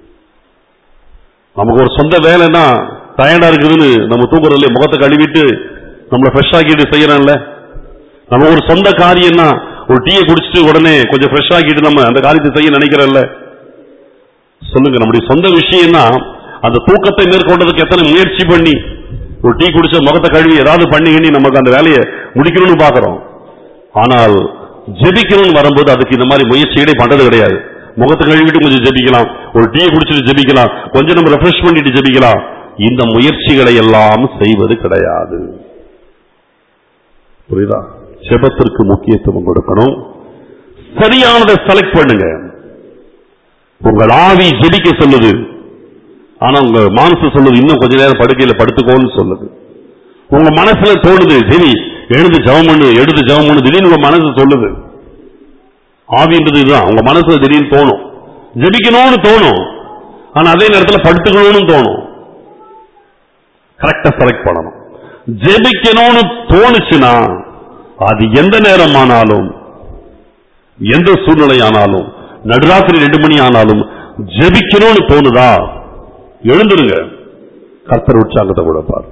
[SPEAKER 1] நமக்கு ஒரு சொந்த வேலைன்னா டயர்டா இருக்குதுன்னு நம்ம தூங்குறதுல முகத்தை கழுவிட்டு நம்மள ஃப்ரெஷ் ஆக்கிட்டு செய்யறோம்ல நம்ம ஒரு சொந்த காரியம்னா ஒரு டீயை குடிச்சிட்டு உடனே கொஞ்சம் ஃப்ரெஷ் ஆக்கிட்டு நம்ம அந்த காரியத்தை செய்ய நினைக்கிறோம்ல சொல்லுங்க நம்முடைய சொந்த விஷயம்னா அந்த தூக்கத்தை மேற்கொண்டதுக்கு எத்தனை முயற்சி பண்ணி ஒரு டீ குடிச்ச முகத்தை கழுவி ஏதாவது பண்ணி எண்ணி நமக்கு அந்த வேலையை முடிக்கணும்னு பாக்குறோம் ஆனால் ஜெபிக்கணும்னு வரும்போது அதுக்கு இந்த மாதிரி முயற்சிகளே பண்றது கிடையாது முகத்தை கழுவிட்டு கொஞ்சம் ஜெபிக்கலாம் ஒரு டீ குடிச்சிட்டு ஜெபிக்கலாம் கொஞ்சம் நம்ம ரெஃப்ரெஷ் பண்ணிட்டு ஜெபிக்கலாம் இந்த முயற்சிகளை எல்லாம் செய்வது கிடையாது புரியுதா ஜெபத்திற்கு முக்கியத்துவம் கொடுக்கணும் சரியானதை செலக்ட் பண்ணுங்க உங்கள் ஆவி ஜெபிக்க சொல்லுது ஆனா உங்க மனசு சொல்லுது இன்னும் கொஞ்ச நேரம் படுக்கையில படுத்துக்கோன்னு சொல்லுது உங்க மனசுல தோணுது சரி எழுந்து ஜெபம் பண்ணு எடுத்து ஜெபம் பண்ணு திடீர்னு உங்க மனசு சொல்லுது ஆவின்றது இதுதான் உங்க மனசுல திடீர்னு தோணும் ஜெபிக்கணும்னு தோணும் ஆனா அதே நேரத்துல படுத்துக்கணும்னு தோணும் கரெக்டா செலக்ட் பண்ணணும் ஜெபிக்கணும்னு தோணுச்சுன்னா அது எந்த நேரம் ஆனாலும் எந்த சூழ்நிலை ஆனாலும் நடுராத்திரி ரெண்டு மணி ஆனாலும் ஜெபிக்கணும்னு தோணுதா எழுந்துருங்க கர்த்தர் உற்சாகத்தை கொடுப்பார்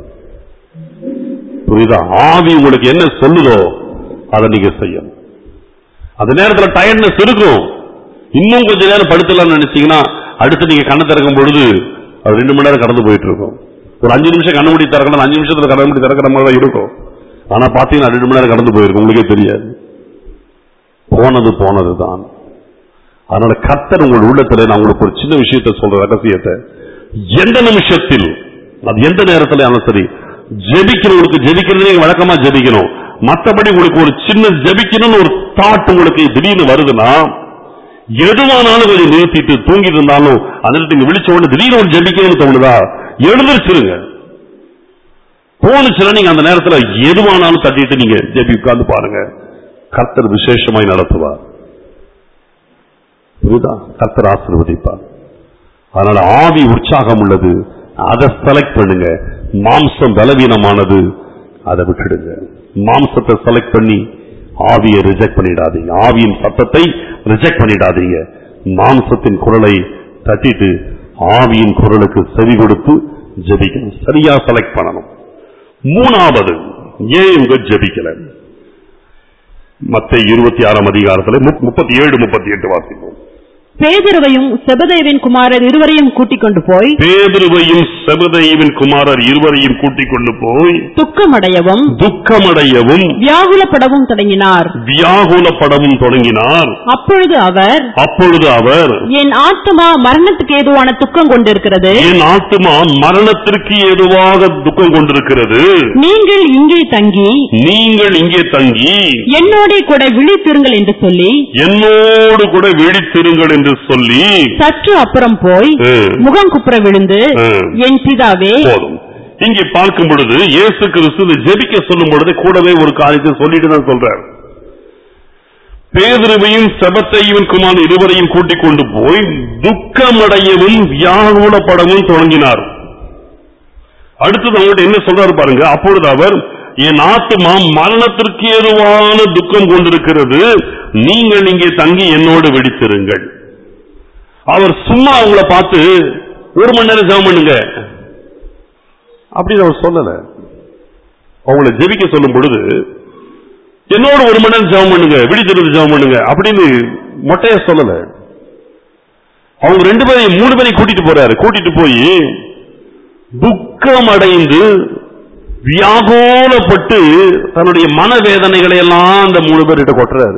[SPEAKER 1] புரியுதா ஆவி உங்களுக்கு என்ன சொல்லுதோ அதை நீங்க செய்யணும் அந்த நேரத்துல டயர்ட்னஸ் இருக்கும் இன்னும் கொஞ்ச நேரம் படுத்தலாம்னு நினைச்சீங்கன்னா அடுத்து நீங்க கண்ணை திறக்கும் பொழுது அது ரெண்டு மணி நேரம் கடந்து போயிட்டு இருக்கும் ஒரு அஞ்சு நிமிஷம் கண்ண மூடி திறக்கணும் அஞ்சு நிமிஷத்துல கண்ண மூடி திறக்கிற மாதிரி தான் இருக்கும் ஆனா பாத்தீங்கன்னா ரெண்டு மணி நேரம் கடந்து போயிருக்கும் உங்களுக்கே தெரியாது போனது போனது தான் அதனால கர்த்தர் உங்கள் உள்ளத்துல நான் உங்களுக்கு ஒரு சின்ன விஷயத்தை சொல்ற ரகசியத்தை எந்த நிமிஷத்தில் அது எந்த நேரத்துல ஆனாலும் சரி ஜெபிக்கிறவங்களுக்கு ஜெபிக்கிறது நீங்க வழக்கமா ஜெபிக்கணும் மத்தபடி உங்களுக்கு ஒரு சின்ன ஜெபிக்கணும்னு ஒரு தாட் உங்களுக்கு திடீர்னு வருதுன்னா எதுவானாலும் கொஞ்சம் நிறுத்திட்டு தூங்கிட்டு இருந்தாலும் அதில் நீங்க விழிச்ச உடனே திடீர்னு ஒரு ஜெபிக்கணும்னு தோணுதா எழுந்திருச்சிருங்க போனுச்சுன்னா நீங்க அந்த நேரத்துல எதுவானாலும் தட்டிட்டு நீங்க ஜெபி உட்கார்ந்து பாருங்க கர்த்தர் விசேஷமாய் நடத்துவார் புரியுதா கர்த்தர் ஆசீர்வதிப்பார் அதனால ஆவி உற்சாகம் உள்ளது அதை செலக்ட் பண்ணுங்க மாம்சம் பலவீனமானது அதை விட்டுடுங்க மாம்சத்தை செலக்ட் பண்ணி ஆவியை ரிஜெக்ட் பண்ணிடாதீங்க ஆவியின் சத்தத்தை ரிஜெக்ட் பண்ணிடாதீங்க மாம்சத்தின் குரலை தட்டிட்டு ஆவியின் குரலுக்கு செவி கொடுத்து ஜெபிக்கணும் சரியா செலக்ட் பண்ணணும் மூணாவது ஏன் இவங்க ஜெபிக்கல மத்த இருபத்தி ஆறாம் அதிகாரத்துல முப்பத்தி ஏழு முப்பத்தி எட்டு வாசிப்போம்
[SPEAKER 2] பேதுருவையும் செபதேவின் குமாரர் இருவரையும் கூட்டிக் கொண்டு போய்
[SPEAKER 1] பேதுருவையும் செபதேயுவின் குமாரர் இருவரையும் கூட்டிக் கொண்டு போய்
[SPEAKER 2] துக்கமடையவும்
[SPEAKER 1] துக்கமடையவும்
[SPEAKER 2] வியாகுலப்படவும் தொடங்கினார்
[SPEAKER 1] வியாகுலப்படவும் தொடங்கினார்
[SPEAKER 2] அப்பொழுது அவர்
[SPEAKER 1] அப்பொழுது அவர்
[SPEAKER 2] என் ஆத்துமா மரணத்துக்கு ஏதுவான துக்கம் கொண்டிருக்கிறது
[SPEAKER 1] என் ஆத்துமா மரணத்திற்கு ஏதுவாக துக்கம் கொண்டிருக்கிறது
[SPEAKER 2] நீங்கள் இங்கே தங்கி
[SPEAKER 1] நீங்கள் இங்கே தங்கி
[SPEAKER 2] என்னோட கூட விழித்திருங்கள் என்று சொல்லி
[SPEAKER 1] என்னோடு கூட விழித்திருங்கள் என்று சொல்லி
[SPEAKER 2] சற்று அப்புறம் போய்
[SPEAKER 1] ம்,
[SPEAKER 2] முகம் குப்புற விழுந்து
[SPEAKER 1] ம்.
[SPEAKER 2] என் பிதாவே
[SPEAKER 1] போதும் இங்கே பார்க்கும் பொழுது இயேசு கிறிஸ்து இந்த ஜெபிக்க சொல்லும் பொழுது கூடவே ஒரு காரியத்தை சொல்லிட்டு தான் சொல்றார் பேதுருவையும் செபத்தையும் குமார் இருவரையும் கூட்டிக் கொண்டு போய் துக்கமடையவும் வியாகுலப்படவும் தொடங்கினார் அடுத்தது அவங்கள்ட்ட என்ன சொல்றாரு பாருங்க அப்பொழுது அவர் என் ஆத்துமா மரணத்திற்கு ஏதுவான துக்கம் கொண்டிருக்கிறது நீங்கள் இங்கே தங்கி என்னோடு வெடித்திருங்கள் அவர் சும்மா அவங்கள பார்த்து ஒரு மணி நேரம் ஜெபம் பண்ணுங்க அப்படின்னு அவர் சொல்லல அவங்கள ஜெபிக்க சொல்லும் பொழுது என்னோட ஒரு மணி நேரம் ஜெபம் பண்ணுங்க விழித்திருந்து ஜெபம் பண்ணுங்க அப்படின்னு மொட்டைய சொல்லல அவங்க ரெண்டு பேரையும் மூணு பேரையும் கூட்டிட்டு போறாரு கூட்டிட்டு போய் துக்கம் அடைந்து வியாகுலப்பட்டு தன்னுடைய மனவேதனைகளை எல்லாம் அந்த மூணு பேர்கிட்ட கொட்டுறாரு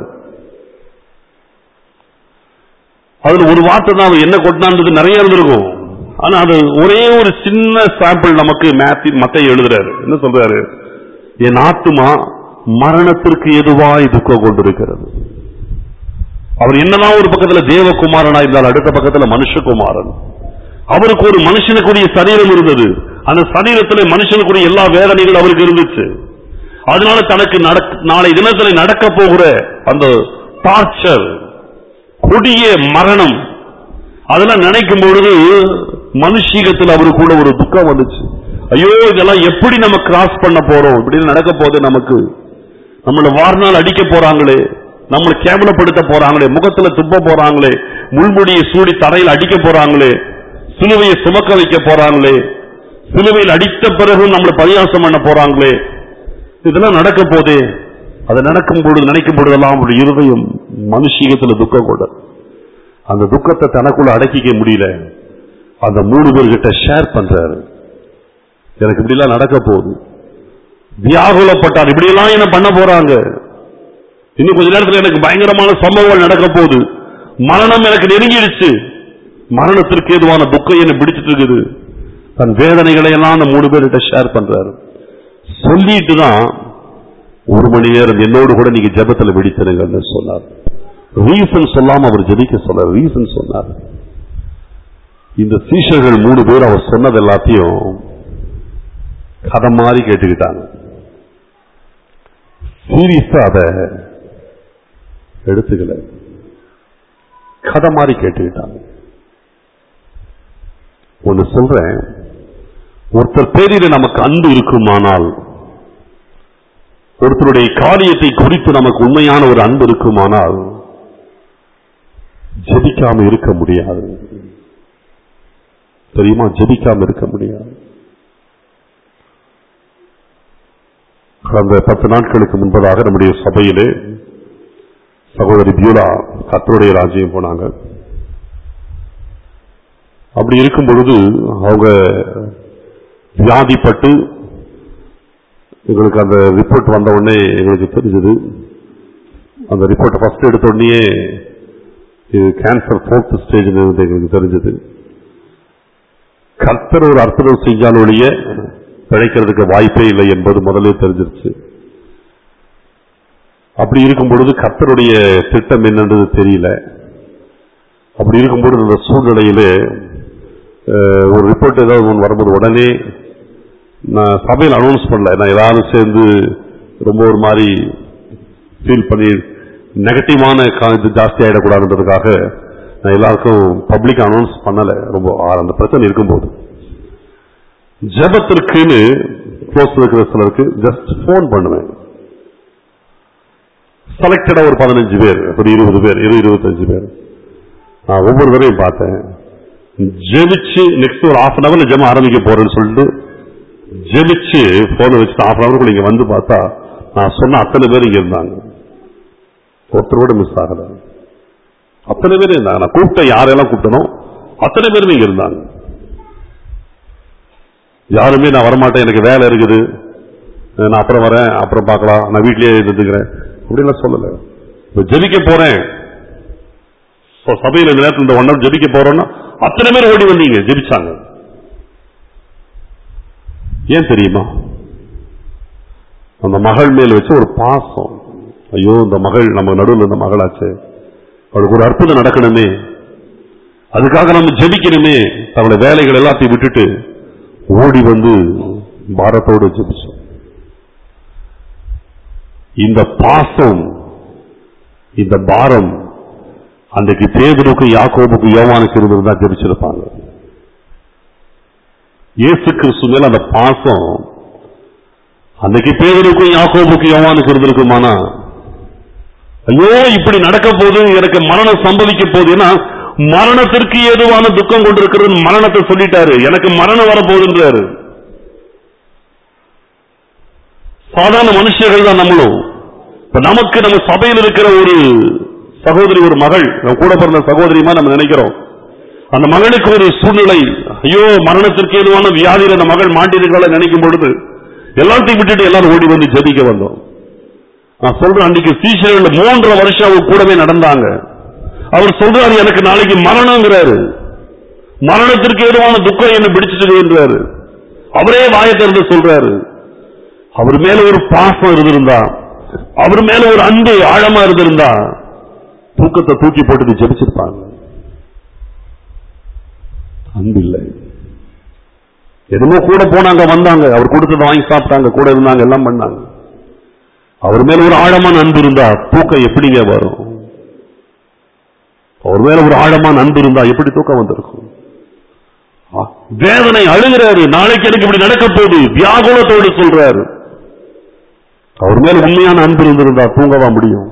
[SPEAKER 1] அதுல ஒரு வார்த்தை தான் அவன் என்ன கொட்டினான்றது நிறைய இருந்திருக்கும் ஆனா அது ஒரே ஒரு சின்ன சாம்பிள் நமக்கு மேத்தி மத்த எழுதுறாரு என்ன சொல்றாரு என் ஆத்துமா மரணத்திற்கு எதுவாய் துக்கம் கொண்டிருக்கிறது அவர் என்னதான் ஒரு பக்கத்துல தேவகுமாரனா இருந்தால் அடுத்த பக்கத்துல மனுஷகுமாரன் அவருக்கு ஒரு மனுஷனுக்குரிய சரீரம் இருந்தது அந்த சரீரத்துல மனுஷனுக்குரிய எல்லா வேதனைகளும் அவருக்கு இருந்துச்சு அதனால தனக்கு நடக்க- நாளை தினத்துல நடக்க போகிற அந்த டார்ச்சர் கொடிய மரணம் அதெல்லாம் நினைக்கும் பொழுது மனுஷீகத்தில் அவருக்குள்ள ஒரு துக்கம் வந்துச்சு ஐயோ இதெல்லாம் எப்படி நம்ம கிராஸ் பண்ண போறோம் இப்படின்னு நடக்க போகுது நமக்கு நம்மள வார்னால் அடிக்க போறாங்களே நம்மளை கேவலப்படுத்த போறாங்களே முகத்துல துப்ப போறாங்களே முள்முடியை சூடி தரையில் அடிக்க போறாங்களே சிலுவையை சுமக்க வைக்க போறாங்களே சிலுவையில் அடித்த பிறகும் நம்மளை பரியாசம் பண்ண போறாங்களே இதெல்லாம் நடக்க போதே அது நடக்கும் பொழுது நினைக்கும் பொழுதெல்லாம் அவருடைய இருதயம் மனுஷீகத்துல துக்கம் கூட அந்த துக்கத்தை தனக்குள்ள அடக்கிக்க முடியல அந்த மூணு பேர்கிட்ட ஷேர் பண்றாரு எனக்கு இப்படி எல்லாம் நடக்க போகுது வியாகுலப்பட்டார் இப்படி எல்லாம் என்ன பண்ண போறாங்க இன்னும் கொஞ்ச நேரத்துல எனக்கு பயங்கரமான சம்பவங்கள் நடக்க போகுது மரணம் எனக்கு நெருங்கிடுச்சு மரணத்திற்கு ஏதுவான துக்கம் என்ன பிடிச்சிட்டு இருக்குது தன் வேதனைகளை எல்லாம் அந்த மூணு பேர்கிட்ட ஷேர் பண்றாரு சொல்லிட்டு தான் ஒரு மணி நேரம் என்னோடு கூட நீங்க ஜெபத்துல வெடித்திருங்கன்னு சொன்னார் ரீசன் சொல்லாம அவர் ஜெபிக்க சொன்னார் ரீசன் சொன்னார் இந்த சீஷர்கள் மூணு பேர் அவர் சொன்னது எல்லாத்தையும் கதை மாதிரி கேட்டுக்கிட்டாங்க சீரியஸா அத எடுத்துக்கல கதை மாதிரி கேட்டுக்கிட்டாங்க ஒன்னு சொல்றேன் ஒருத்தர் பேரில நமக்கு அன்பு இருக்குமானால் ஒருத்தருடைய காரியத்தை குறித்து நமக்கு உண்மையான ஒரு அன்பு இருக்குமானால் ஜெபிக்காம இருக்க முடியாது தெரியுமா ஜெபிக்காம இருக்க முடியாது கடந்த பத்து நாட்களுக்கு முன்பதாக நம்முடைய சபையிலே சகோதரி பியூலா கத்தருடைய ராஜ்யம் போனாங்க அப்படி இருக்கும் பொழுது அவங்க வியாதிப்பட்டு எங்களுக்கு அந்த ரிப்போர்ட் வந்த உடனே எங்களுக்கு தெரிஞ்சது அந்த ரிப்போர்ட்டை ஃபர்ஸ்ட் எடுத்த உடனே இது கேன்சர் ஃபோர்த் ஸ்டேஜ் எங்களுக்கு தெரிஞ்சது கர்த்தர் ஒரு அற்புதம் செஞ்சால் ஒழிய பிழைக்கிறதுக்கு வாய்ப்பே இல்லை என்பது முதலே தெரிஞ்சிருச்சு அப்படி இருக்கும் பொழுது கர்த்தருடைய திட்டம் என்னன்றது தெரியல அப்படி இருக்கும் பொழுது அந்த சூழ்நிலையிலே அஹ், ஒரு ரிப்போர்ட் ஏதாவது ஒன்று வரும்போது உடனே நான் சபையில் அனௌன்ஸ் பண்ணல நான் எல்லாரும் சேர்ந்து ரொம்ப ஒரு மாதிரி ஃபீல் பண்ணி நெகட்டிவான கா- இது ஜாஸ்தி ஆயிடக்கூடாதுன்றதுக்காக நான் எல்லாருக்கும் பப்ளிக் அனௌன்ஸ் பண்ணல ரொம்ப ஆ- அந்த பிரச்சனை இருக்கும்போது ஜெபத்திற்குன்னு க்ளோஸ் இருக்கிற சிலருக்கு ஜஸ்ட் ஃபோன் பண்ணுவேன் செலக்டடா ஒரு பதினஞ்சு பேர் ஒரு இருபது பேர் இருபது இருபத்தஞ்சு பேர் நான் ஒவ்வொரு தடவையும் பார்த்தேன் ஜெபிச்சு நெக்ஸ்ட் ஒரு ஹாஃப் அன் அவர்ல ஜெபம் ஆரம்பிக்க போறேன்னு சொல்லிட்டு ஜெபிச்சு போனை வச்சு ஹாஃப் அன் அவருக்குள்ள இங்க வந்து பார்த்தா நான் சொன்ன அத்தனை பேர் இங்க இருந்தாங்க ஒருத்தர் கூட மிஸ் ஆகல அத்தனை பேர் இருந்தாங்க நான் கூப்பிட்ட யாரெல்லாம் கூப்பிட்டனோ அத்தனை பேரும் இங்க இருந்தாங்க யாருமே நான் வரமாட்டேன் எனக்கு வேலை இருக்குது நான் அப்புறம் வரேன் அப்புறம் பார்க்கலாம் நான் வீட்லயே இருந்துக்கிறேன் அப்படிலாம் சொல்லல இப்ப ஜெபிக்க போறேன் இப்போ சபையில் இந்த நேரத்தில் இந்த ஒன் ஹவர் ஜெபிக்க போறோம்னா அத்தனை பேர் ஓடி வந்தீங்க ஜெபிச்சாங்க ஏன் தெரியுமா அந்த மகள் மேல் வச்ச ஒரு பாசம் ஐயோ இந்த மகள் நம்ம நடுவில் இந்த மகளாச்சு அவளுக்கு ஒரு அற்புதம் நடக்கணுமே அதுக்காக நம்ம ஜெபிக்கணுமே அவளை வேலைகள் எல்லாத்தையும் விட்டுட்டு ஓடி வந்து பாரத்தோடு ஜெபிச்சோம் இந்த பாசம் இந்த பாரம் அன்றைக்கு பேதருக்கு யாக்கோபுக்கு யோவானுக்கு இருந்திருந்தா ஜெபிச்சிருப்பாங்க இயேசு கிறிஸ்து மேல அந்த பாசம் அன்னைக்கு பேதருக்கும் யாக்கோபுக்கு யோவானுக்கு இருந்திருக்குமானா ஐயோ இப்படி நடக்க போகுது எனக்கு மரணம் சம்பவிக்க போகுது ஏன்னா மரணத்திற்கு ஏதுவான துக்கம் கொண்டிருக்கிறது மரணத்தை சொல்லிட்டாரு எனக்கு மரணம் வரப்போகுதுன்றாரு சாதாரண மனுஷர்கள் தான் நம்மளும் இப்ப நமக்கு நம்ம சபையில் இருக்கிற ஒரு சகோதரி ஒரு மகள் நம்ம கூட பிறந்த சகோதரிமா நம்ம நினைக்கிறோம் அந்த மகளுக்கு ஒரு சூழ்நிலை ஐயோ மரணத்திற்கு ஏதுவான வியாதியில் அந்த மகள் மாட்டிருக்காள நினைக்கும் பொழுது எல்லாத்தையும் விட்டுட்டு எல்லாரும் ஓடி வந்து ஜெபிக்க வந்தோம் நான் சொல்றேன் அன்னைக்கு சீசர்கள் மூன்றரை வருஷம் அவர் கூடவே நடந்தாங்க அவர் சொல்றாரு எனக்கு நாளைக்கு மரணங்கிறாரு மரணத்திற்கு ஏதுவான துக்கம் என்ன பிடிச்சிட்டுன்றாரு அவரே வாயை திறந்து சொல்றாரு அவர் மேல ஒரு பாசம் இருந்திருந்தா அவர் மேல ஒரு அன்பு ஆழமா இருந்திருந்தா தூக்கத்தை தூக்கி போட்டு ஜெபிச்சிருப்பாங்க அன்பு இல்லை என்னமோ கூட போனாங்க வந்தாங்க அவர் கொடுத்ததை வாங்கி சாப்பிட்டாங்க கூட இருந்தாங்க எல்லாம் பண்ணாங்க அவர் மேல ஒரு ஆழமான அன்பு இருந்தா தூக்கம் எப்படிங்க வரும் அவர் மேல ஒரு ஆழமான அன்பு இருந்தா எப்படி தூக்கம் வந்திருக்கும் ஆ, வேதனை அழுகிறாரு நாளைக்கு எனக்கு இப்படி நடக்க போகுது வியாகுலத்தோடு சொல்றாரு அவர் மேல உண்மையான அன்பு இருந்திருந்தா தூங்கவா முடியும்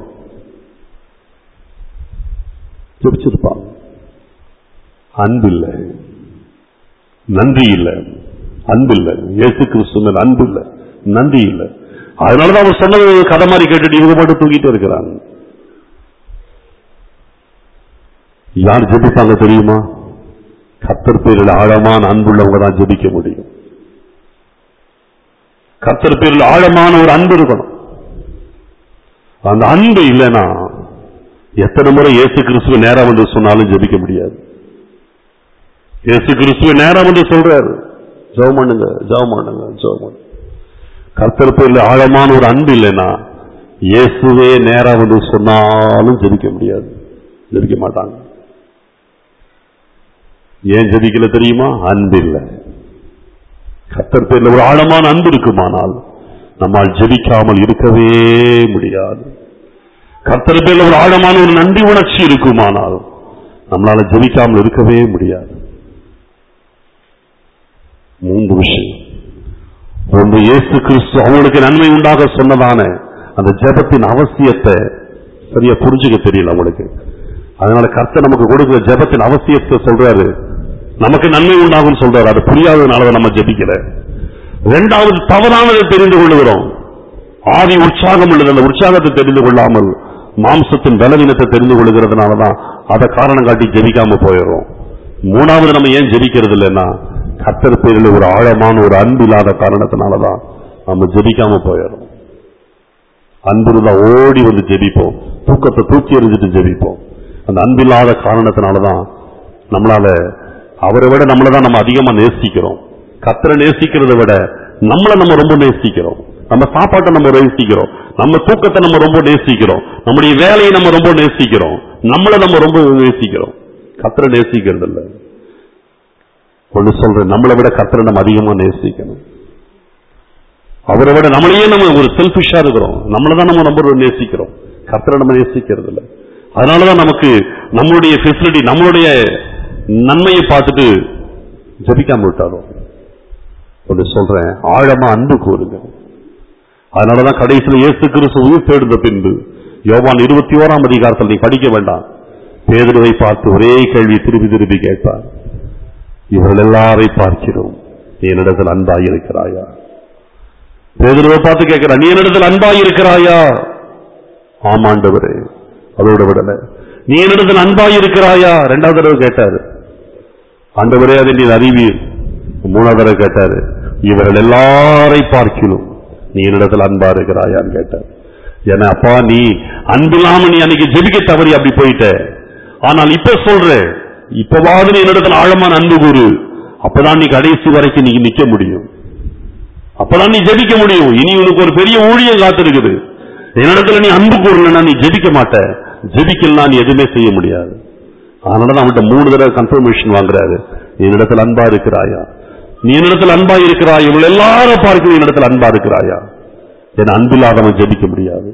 [SPEAKER 1] சிரிச்சிருப்பாங்க அன்பு இல்லை நன்றி இல்லை அன்பு இல்லை இயேசு கிறிஸ்து மேல அன்பு இல்லை நன்றி இல்லை அதனாலதான் அவர் சொன்னது கதை மாதிரி கேட்டுட்டு இவங்க மட்டும் தூங்கிட்டு இருக்கிறாங்க யார் ஜெபிப்பாங்க தெரியுமா கத்தர் பேரில் ஆழமான அன்புள்ளவங்க தான் ஜெபிக்க முடியும் கத்தர் பேரில் ஆழமான ஒரு அன்பு இருக்கணும் அந்த அன்பு இல்லைன்னா எத்தனை முறை இயேசு கிறிஸ்துவ நேரா வந்து சொன்னாலும் ஜெபிக்க முடியாது இயேசு கிறிஸ்துவ நேரா வந்து சொல்றாரு ஜெபம் பண்ணுங்க ஜெபம் பண்ணுங்க ஜெபம் பண்ணுங்க கர்த்தர் பேர்ல ஆழமான ஒரு அன்பு இல்லைன்னா இயேசுவே நேரா வந்து சொன்னாலும் ஜெபிக்க முடியாது ஜெபிக்க மாட்டாங்க ஏன் ஜெபிக்கல தெரியுமா அன்பு இல்லை கர்த்தர் பேர்ல ஒரு ஆழமான அன்பு இருக்குமானால் நம்மால் ஜெபிக்காமல் இருக்கவே முடியாது கர்த்தர் பேர்ல ஒரு ஆழமான ஒரு நன்றி உணர்ச்சி இருக்குமானால் நம்மளால ஜெபிக்காமல் இருக்கவே முடியாது மூன்று விஷயம் ஒன்று இயேசு கிறிஸ்து அவங்களுக்கு நன்மை உண்டாக சொன்னதான அந்த ஜெபத்தின் அவசியத்தை சரியா புரிஞ்சுக்க தெரியல அவங்களுக்கு அதனால கர்த்தர் நமக்கு கொடுக்கிற ஜெபத்தின் அவசியத்தை சொல்றாரு நமக்கு நன்மை உண்டாகும் சொல்றாரு அது புரியாததுனால நம்ம ஜெபிக்கல இரண்டாவது தவறானதை தெரிந்து கொள்ளுகிறோம் ஆதி உற்சாகம் உள்ளது அந்த உற்சாகத்தை தெரிந்து கொள்ளாமல் மாம்சத்தின் பலவீனத்தை தெரிந்து கொள்ளுகிறதுனாலதான் அதை காரணம் காட்டி ஜெபிக்காம போயிடுறோம் மூணாவது நம்ம ஏன் ஜெபிக்கிறது இல்லைன்னா கத்தர் பேரில் ஒரு ஆழமான ஒரு அன்பு இல்லாத காரணத்தினாலதான் நம்ம ஜெபிக்காம போயிடுறோம் அன்பு இருந்தா ஓடி வந்து ஜெபிப்போம் தூக்கத்தை தூக்கி எறிஞ்சிட்டு ஜெபிப்போம் அந்த அன்பில்லாத காரணத்தினாலதான் நம்மளால அவரை விட நம்மளை தான் நம்ம அதிகமா நேசிக்கிறோம் கத்தரை நேசிக்கிறதை விட நம்மளை நம்ம ரொம்ப நேசிக்கிறோம் நம்ம சாப்பாட்டை நம்ம நேசிக்கிறோம் நம்ம தூக்கத்தை நம்ம ரொம்ப நேசிக்கிறோம் நம்முடைய வேலையை நம்ம ரொம்ப நேசிக்கிறோம் நம்மளை நம்ம ரொம்ப நேசிக்கிறோம் கத்தரை நேசிக்கிறது இல்ல ஒன்று சொல்றேன் நம்மளை விட கத்தரை நம்ம அதிகமா நேசிக்கணும் அவரை விட நம்மளையே நம்ம ஒரு செல்பிஷா இருக்கிறோம் நம்மளை தான் நம்ம ரொம்ப நேசிக்கிறோம் கத்தரை நம்ம நேசிக்கிறது இல்ல அதனாலதான் நமக்கு நம்மளுடைய ஃபெசிலிட்டி நம்மளுடைய நன்மையை பார்த்துட்டு ஜபிக்காம விட்டாரோ ஒன்று சொல்றேன் ஆழமா அன்பு கூறுங்க அதனாலதான் கடைசியில் இயேசு கிறிஸ்து உயிர் தேடுந்த பின்பு யோவான் இருபத்தி ஓராம் அதிகாரத்தில் நீ படிக்க வேண்டாம் பேதுருவை பார்த்து ஒரே கேள்வி திருப்பி திருப்பி கேட்பார் இவர்கள் எல்லாரை பார்க்கிறோம் நீ என்னிடத்தில் அன்பாய் இருக்கிறாயா பேதுருவை பார்த்து கேட்கிறார் நீ என்னிடத்தில் அன்பாய் இருக்கிறாயா ஆமாண்டவரே அதோட விடல நீ என்னிடத்தில் அன்பாய் இருக்கிறாயா ரெண்டாவது தடவை கேட்டாரு ஆண்டவரே அதை நீ அறிவீர் மூணாவது தடவை கேட்டாரு இவர்கள் எல்லாரை பார்க்கிலும் நீ என்னிடத்தில் அன்பா இருக்கிறாயான்னு கேட்டார் ஏன்னா அப்பா நீ அன்பில்லாம நீ அன்னைக்கு ஜெபிக்க தவறி அப்படி போயிட்ட ஆனால் இப்ப சொல்ற இப்பவாவது நீ என்னிடத்தில் ஆழமான அன்பு கூறு அப்பதான் நீ கடைசி வரைக்கும் நீ நிக்க முடியும் அப்பதான் நீ ஜெபிக்க முடியும் இனி உனக்கு ஒரு பெரிய ஊழியம் காத்திருக்குது என்னிடத்துல நீ அன்பு கூறலன்னா நீ ஜெபிக்க மாட்ட ஜெபிக்கலாம் நீ எதுவுமே செய்ய முடியாது அதனால அவன்கிட்ட மூணு தடவை கன்ஃபர்மேஷன் வாங்குறாரு நீ என்னிடத்தில் அன்பா இருக்கிறாயா நீ என்னிடத்தில் அன்பா இருக்கிறாய் இவள் எல்லாரும் பார்க்க என்னிடத்தில் அன்பா இருக்கிறாயா என் அன்பில்லாதவன் ஜெபிக்க முடியாது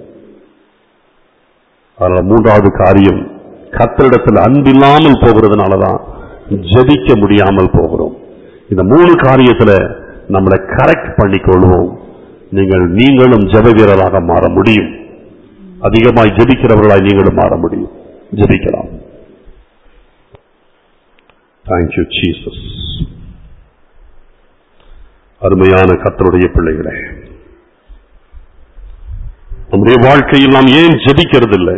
[SPEAKER 1] அதனால மூன்றாவது காரியம் கத்தரிடத்தில் அன்பில்லாமல் போகிறதுனாலதான் ஜெபிக்க முடியாமல் போகிறோம் இந்த மூணு காரியத்துல நம்மளை கரெக்ட் பண்ணிக்கொள்வோம் நீங்கள் நீங்களும் ஜெப வீரராக மாற முடியும் அதிகமாய் ஜெபிக்கிறவர்களாய் நீங்களும் மாற முடியும் ஜெபிக்கலாம் தேங்க்யூ ஜீசஸ் அருமையான கத்தருடைய பிள்ளைகளே நம்முடைய வாழ்க்கையில் நாம் ஏன் ஜெபிக்கிறது இல்லை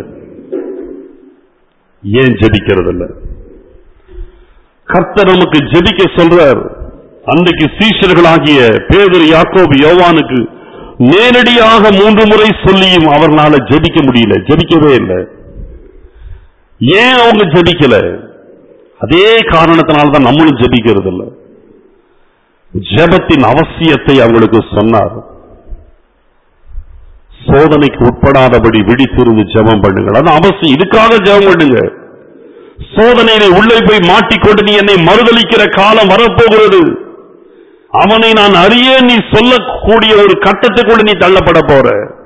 [SPEAKER 1] ஏன் ஜெபிக்கிறது இல்லை கர்த்தர் நமக்கு ஜெபிக்க சொல்றார் அன்றைக்கு சீஷர்களாகிய பேதர் யாக்கோபு யோவானுக்கு நேரடியாக மூன்று முறை சொல்லியும் அவர்களால ஜெபிக்க முடியல ஜெபிக்கவே இல்லை ஏன் அவங்க ஜெபிக்கல அதே காரணத்தினால தான் நம்மளும் ஜெபிக்கிறது இல்லை ஜெபத்தின் அவசியத்தை அவங்களுக்கு சொன்னார் சோதனைக்கு உட்படாதபடி விழித்திருந்து ஜெபம் பண்ணுங்கள் அது அவசியம் இதுக்காக ஜெபம் பண்ணுங்க சோதனையில உள்ளே போய் மாட்டிக்கொண்டு நீ என்னை மறுதளிக்கிற காலம் வரப்போகிறது அவனை நான் அறிய நீ சொல்லக்கூடிய ஒரு கட்டத்துக்குள்ள நீ தள்ளப்பட போற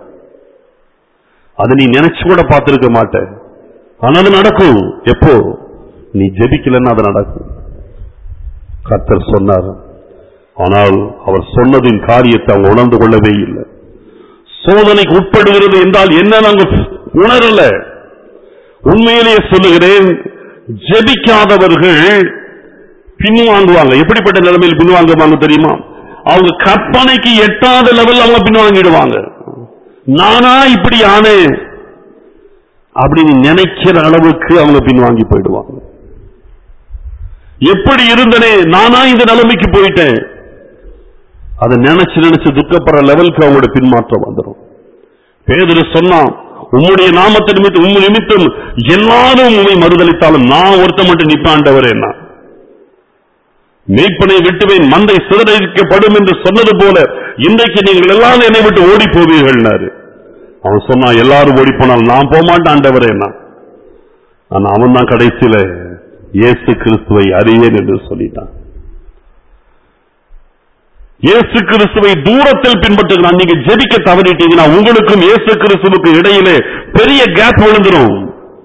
[SPEAKER 1] அது நீ நினைச்சு கூட பார்த்திருக்க மாட்ட ஆனா அது நடக்கும் எப்போ நீ ஜெபிக்கலன்னா அது நடக்கும் கர்த்தர் சொன்னார் ஆனால் அவர் சொன்னதின் காரியத்தை அவங்க உணர்ந்து கொள்ளவே இல்லை சோதனைக்கு உட்படுகிறது என்றால் என்ன நாங்க உணரல உண்மையிலேயே சொல்லுகிறேன் ஜெபிக்காதவர்கள் பின்வாங்குவாங்க எப்படிப்பட்ட நிலைமையில் பின்வாங்குவாங்க தெரியுமா அவங்க கற்பனைக்கு எட்டாத லெவல் அவங்க பின்வாங்கிடுவாங்க நானா இப்படி ஆனேன் அப்படின்னு நினைக்கிற அளவுக்கு அவங்க பின்வாங்கி போயிடுவாங்க எப்படி இருந்தனே நானா இந்த நிலைமைக்கு போயிட்டேன் அதை நினைச்சு நினைச்சு துக்கப்படுற லெவலுக்கு அவங்களோட பின்மாற்றம் வந்துடும் பேதரு சொன்னான் உம்முடைய நாமத்தை நிமித்தம் உம் நிமித்தம் எல்லாரும் உண்மை மறுதளித்தாலும் நான் ஒருத்த மட்டும் நிப்பாண்டவர் என்ன மேய்ப்பனை விட்டுவேன் மந்தை சிதறடிக்கப்படும் என்று சொன்னது போல இன்றைக்கு நீங்கள் எல்லாரும் என்னை விட்டு ஓடி போவீர்கள்னாரு அவன் சொன்னான் எல்லாரும் ஓடி போனால் நான் போக மாட்டேன் ஆண்டவரே என்ன ஆனா அவன் தான் கடைசியில இயேசு கிறிஸ்துவை அறியேன் என்று சொல்லிட்டான் இயேசு கிறிஸ்துவை தூரத்தில் பின்பற்றுகிறான் நீங்க ஜெபிக்க தவறிட்டீங்கன்னா உங்களுக்கும் இயேசு கிறிஸ்துவுக்கு இடையிலே பெரிய கேப் விழுந்துரும்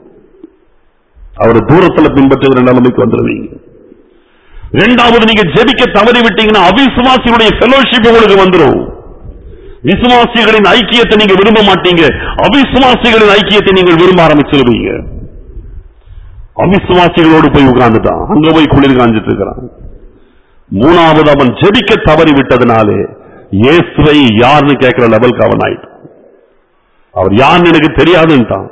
[SPEAKER 1] அவரை தூரத்துல பின்பற்றுகிற நிலைமைக்கு வந்துடுவீங்க இரண்டாவது நீங்க ஜெபிக்க தவறி விட்டீங்கன்னா அவிசுவாசிகளுடைய ஃபெலோஷிப் உங்களுக்கு வந்துடும் விசுவாசிகளின் ஐக்கியத்தை நீங்க விரும்ப மாட்டீங்க அவிசுவாசிகளின் ஐக்கியத்தை நீங்கள் விரும்ப ஆரம்பிச்சிருவீங்க அவிசுவாசிகளோடு போய் உட்கார்ந்துட்டான் அங்க போய் குளிர் காஞ்சிட்டு இருக்கிறான் மூணாவது அவன் ஜெபிக்க தவறி விட்டதுனாலே இயேசுவை யாருன்னு கேட்கிற லெவலுக்கு அவன் ஆயிட்டான் அவர் யாருன்னு எனக்கு தெரியாதுன்ட்டான்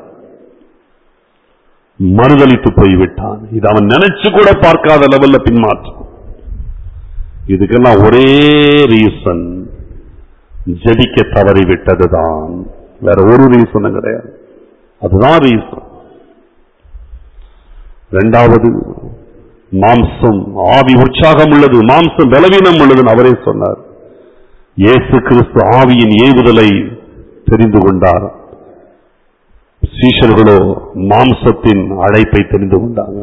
[SPEAKER 1] மறுதளித்து போய் விட்டான் இது அவன் நினைச்சு கூட பார்க்காத லெவல்ல பின்மாற்றம் இதுக்கெல்லாம் ஒரே ரீசன் ஜெபிக்க தவறி விட்டதுதான் வேற ஒரு ரீசனும் கிடையாது அதுதான் ரீசன் இரண்டாவது மாம்சம் ஆவி உற்சாகம் உள்ளது மாம்சம் பலவீனம் உள்ளதுன்னு அவரே சொன்னார் இயேசு கிறிஸ்து ஆவியின் ஏவுதலை தெரிந்து கொண்டார் சீஷர்களோ மாம்சத்தின் அழைப்பை தெரிந்து கொண்டாங்க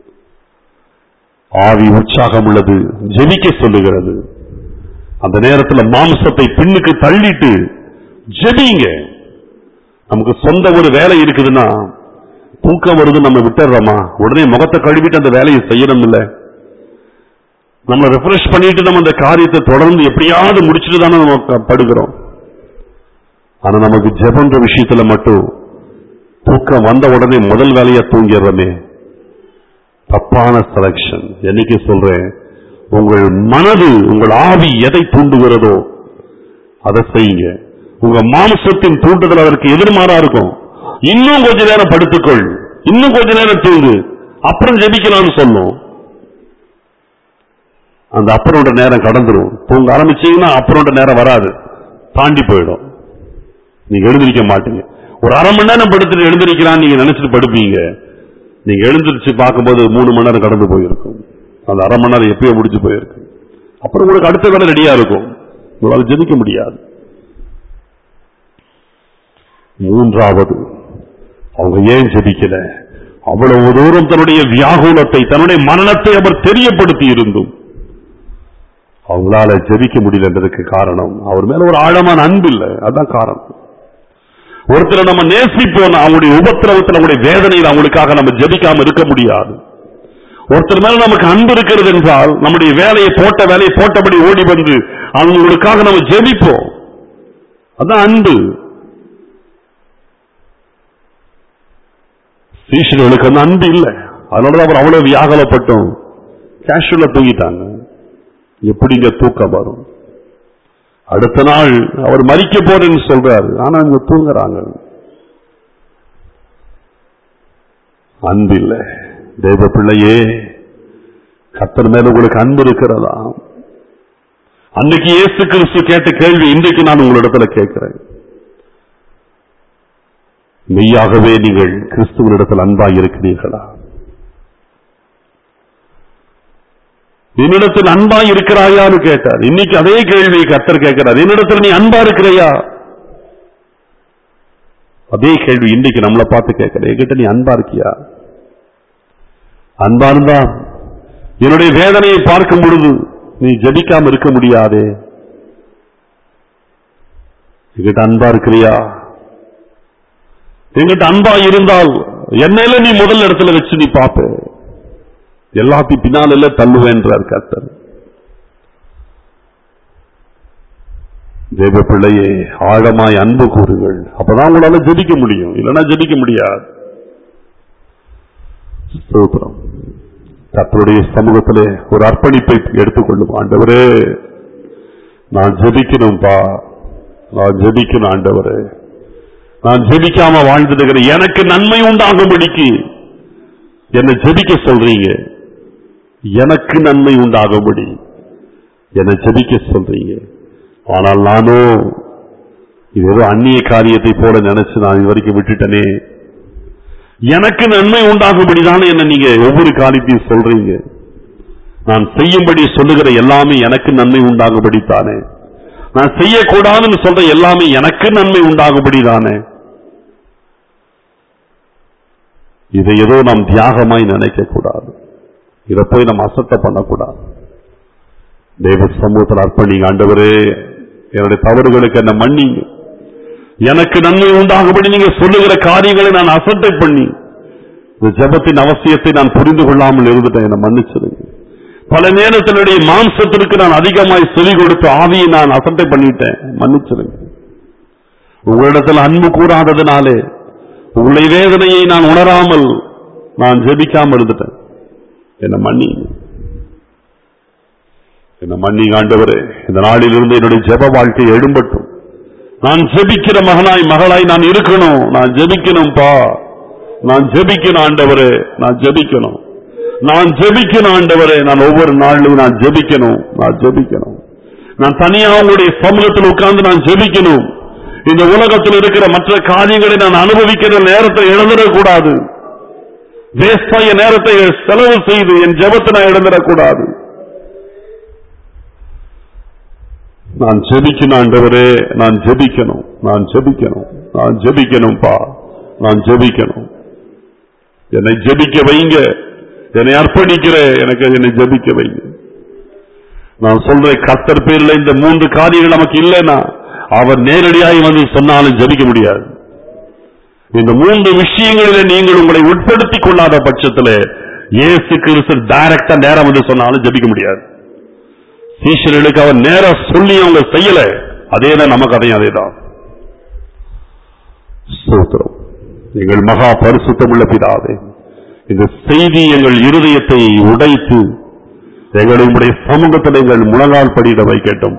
[SPEAKER 1] ஆவி உற்சாகம் உள்ளது ஜெபிக்க சொல்லுகிறது அந்த நேரத்தில் மாம்சத்தை பின்னுக்கு தள்ளிட்டு ஜெபிங்க நமக்கு சொந்த ஒரு வேலை இருக்குதுன்னா தூக்கம் வருது நம்ம விட்டுறோமா உடனே முகத்தை கழுவிட்டு அந்த வேலையை செய்யணும் இல்ல நம்ம ரெஃப்ரெஷ் பண்ணிட்டு நம்ம அந்த காரியத்தை தொடர்ந்து எப்படியாவது முடிச்சுட்டு தானே நம்ம க- படுகிறோம் ஆனா நமக்கு ஜெபன்ற விஷயத்துல மட்டும் தூக்கம் வந்த உடனே முதல் வேலையா தூங்கிடுறோமே தப்பான செலக்ஷன் என்னைக்கு சொல்றேன் உங்கள் மனது உங்கள் ஆவி எதை தூண்டுகிறதோ அதை செய்யுங்க உங்க மாம்சத்தின் தூண்டுதல் அதற்கு எதிர்மாறா இருக்கும் இன்னும் கொஞ்ச நேரம் படுத்துக்கொள் இன்னும் கொஞ்ச நேரம் தூங்கு அப்புறம் ஜெபிக்கலாம்னு சொல்லும் அந்த அப்புறம்ன்ற நேரம் கடந்துரும் தூங்க ஆரம்பிச்சீங்கன்னா அப்புறம்ன்ற நேரம் வராது தாண்டி போயிடும் நீங்க எழுந்திருக்க மாட்டீங்க ஒரு அரை மணி நேரம் படுத்துட்டு எழுந்திருக்கிறான்னு நீங்க நினைச்சிட்டு படுப்பீங்க நீங்க எழுந்திருச்சு பார்க்கும்போது மூணு மணி நேரம் கடந்து போயிருக்கும் அந்த அரை மணி நேரம் எப்பயோ முடிஞ்சு போயிருக்கு அப்புறம் உங்களுக்கு அடுத்த வேலை ரெடியா இருக்கும் உங்களால ஜெபிக்க முடியாது மூன்றாவது அவங்க ஏன் ஜெபிக்கல அவ்வளவு தூரம் தன்னுடைய வியாகுலத்தை தன்னுடைய மரணத்தை அவர் தெரியப்படுத்தி இருந்தும் அவங்களால ஜெபிக்க முடியலன்றதுக்கு காரணம் அவர் மேல ஒரு ஆழமான அன்பு இல்லை அதான் காரணம் ஒருத்தரை நம்ம நேசிப்போம் அவங்களுடைய உபத்திரவத்தில் அவங்களுடைய வேதனையில் அவங்களுக்காக நம்ம ஜெபிக்காம இருக்க முடியாது ஒருத்தர் மேல நமக்கு அன்பு இருக்கிறது என்றால் நம்முடைய வேலையை போட்ட வேலையை போட்டபடி ஓடி வந்து அவங்களுக்காக நம்ம ஜெபிப்போம் அதான் அன்பு சீஷர்களுக்கு அந்த அன்பு இல்லை அதனாலதான் அவர் அவ்வளவு வியாகலப்பட்டும் கேஷுவலா தூங்கிட்டாங்க எப்படிங்க தூக்கம் வரும் அடுத்த நாள் அவர் மறிக்க போறேன்னு சொல்றாரு ஆனா இங்க தூங்குறாங்க அன்பு இல்லை தெய்வ பிள்ளையே கத்தர் மேல உங்களுக்கு அன்பு இருக்கிறதா அன்னைக்கு இயேசு கிறிஸ்து கேட்ட கேள்வி இன்றைக்கு நான் உங்களிடத்துல கேட்கிறேன் மெய்யாகவே நீங்கள் கிறிஸ்துவனிடத்தில் அன்பாய் இருக்கிறீர்களா என்னிடத்தில் அன்பாய் இருக்கிறாயான்னு கேட்டார் இன்னைக்கு அதே கேள்வி கத்தர் கேட்கிறார் என்னிடத்தில் நீ அன்பா இருக்கிறையா அதே கேள்வி இன்னைக்கு நம்மளை பார்த்து கேட்கிற என்கிட்ட நீ அன்பா இருக்கியா அன்பா இருந்தா என்னுடைய வேதனையை பார்க்கும் பொழுது நீ ஜபிக்காம இருக்க முடியாதே என்கிட்ட அன்பா இருக்கிறியா என்கிட்ட அன்பா இருந்தால் என்னையில நீ முதல் இடத்துல வச்சு நீ பாப்ப எல்லாத்தையும் பின்னால தள்ளுவேன்றார் கர்த்தர் தேவ பிள்ளையே ஆழமாய் அன்பு கூறுங்கள் அப்பதான் உங்களால ஜெபிக்க முடியும் இல்லைன்னா ஜெபிக்க முடியாது ஸ்தோத்திரம் கர்த்தருடைய சமூகத்திலே ஒரு அர்ப்பணிப்பை எடுத்துக்கொள்ளும் ஆண்டவரே நான் ஜெபிக்கணும்பா நான் ஜெபிக்கணும் ஆண்டவரே நான் ஜெபிக்காம வாழ்ந்துடுகிறேன் எனக்கு நன்மை உண்டாகும்படிக்கு என்னை ஜெபிக்க சொல்றீங்க எனக்கு நன்மை உண்டாகும்படி என்னை ஜெபிக்க சொல்றீங்க ஆனால் நானோ இது ஏதோ அந்நிய காரியத்தை போல நினைச்சு நான் இது வரைக்கும் விட்டுட்டனே எனக்கு நன்மை உண்டாகும்படி தானே என்ன நீங்க ஒவ்வொரு காரியத்தையும் சொல்றீங்க நான் செய்யும்படி சொல்லுகிற எல்லாமே எனக்கு நன்மை உண்டாகும்படி தானே நான் செய்யக்கூடாதுன்னு சொல்ற எல்லாமே எனக்கு நன்மை உண்டாகும்படி தானே இதை ஏதோ நாம் தியாகமாய் நினைக்க கூடாது இதை போய் நம்ம அசட்டை பண்ணக்கூடாது தேவ சமூகத்தில் அர்ப்பணிங்க ஆண்டவரே என்னுடைய தவறுகளுக்கு என்ன மன்னிங்க எனக்கு நன்மை உண்டாகும்படி நீங்க சொல்லுகிற காரியங்களை நான் அசட்டை பண்ணி இந்த ஜெபத்தின் அவசியத்தை நான் புரிந்து கொள்ளாமல் இருந்துட்டேன் என்னை மன்னிச்சிருங்க பல நேரத்தினுடைய மாம்சத்திற்கு நான் அதிகமாய் செவி கொடுத்து ஆவியை நான் அசட்டை பண்ணிட்டேன் மன்னிச்சிருங்க உங்களிடத்தில் அன்பு கூறாததுனாலே உங்களுடைய வேதனையை நான் உணராமல் நான் ஜெபிக்காம இருந்துட்டேன் என்ன மன்னிங்க என்ன மன்னிங்க ஆண்டவரே இந்த நாளிலிருந்து என்னுடைய ஜெப வாழ்க்கை எழும்பட்டும் நான் ஜெபிக்கிற மகனாய் மகளாய் நான் இருக்கணும் நான் ஜெபிக்கணும்பா நான் ஜெபிக்கணும் ஆண்டவரே நான் ஜெபிக்கணும் நான் ஜெபிக்கணும் ஆண்டவரே நான் ஒவ்வொரு நாளிலும் நான் ஜெபிக்கணும் நான் ஜெபிக்கணும் நான் தனியா உங்களுடைய சமூகத்தில் உட்கார்ந்து நான் ஜெபிக்கணும் இந்த உலகத்தில் இருக்கிற மற்ற காரியங்களை நான் அனுபவிக்கிற நேரத்தை இழந்துடக்கூடாது வேஸ்டா என் நேரத்தை செலவு செய்து என் ஜெபத்தை நான் இழந்துடக்கூடாது நான் ஜெபிக்கணும் ஆண்டவரே நான் ஜெபிக்கணும் நான் ஜெபிக்கணும் நான் ஜெபிக்கணும்பா நான் ஜெபிக்கணும் என்னை ஜெபிக்க வைங்க என்னை அர்ப்பணிக்கிற எனக்கு என்னை ஜெபிக்க வைங்க நான் சொல்றேன் கத்தர் பேர்ல இந்த மூன்று காரியங்கள் நமக்கு இல்லைன்னா அவர் நேரடியாக வந்து சொன்னாலும் ஜெபிக்க முடியாது இந்த மூன்று விஷயங்களில நீங்கள் உங்களை உட்படுத்திக் கொள்ளாத பட்சத்தில் இயேசு கிறிஸ்து டைரக்டா நேரம் வந்து சொன்னாலும் ஜெபிக்க முடியாது சீஷர்களுக்கு அவர் நேரா சொல்லி அவங்க செய்யல அதேதான் நமக்கு அதையும் அதேதான் ஸ்தோத்திரம் எங்கள் மகா பரிசுத்தமுள்ள பிதாவே இந்த செய்தி எங்கள் இருதயத்தை உடைத்து எங்களை உடைய சமூகத்தில் எங்கள் முழங்கால் படியிட வைக்கட்டும்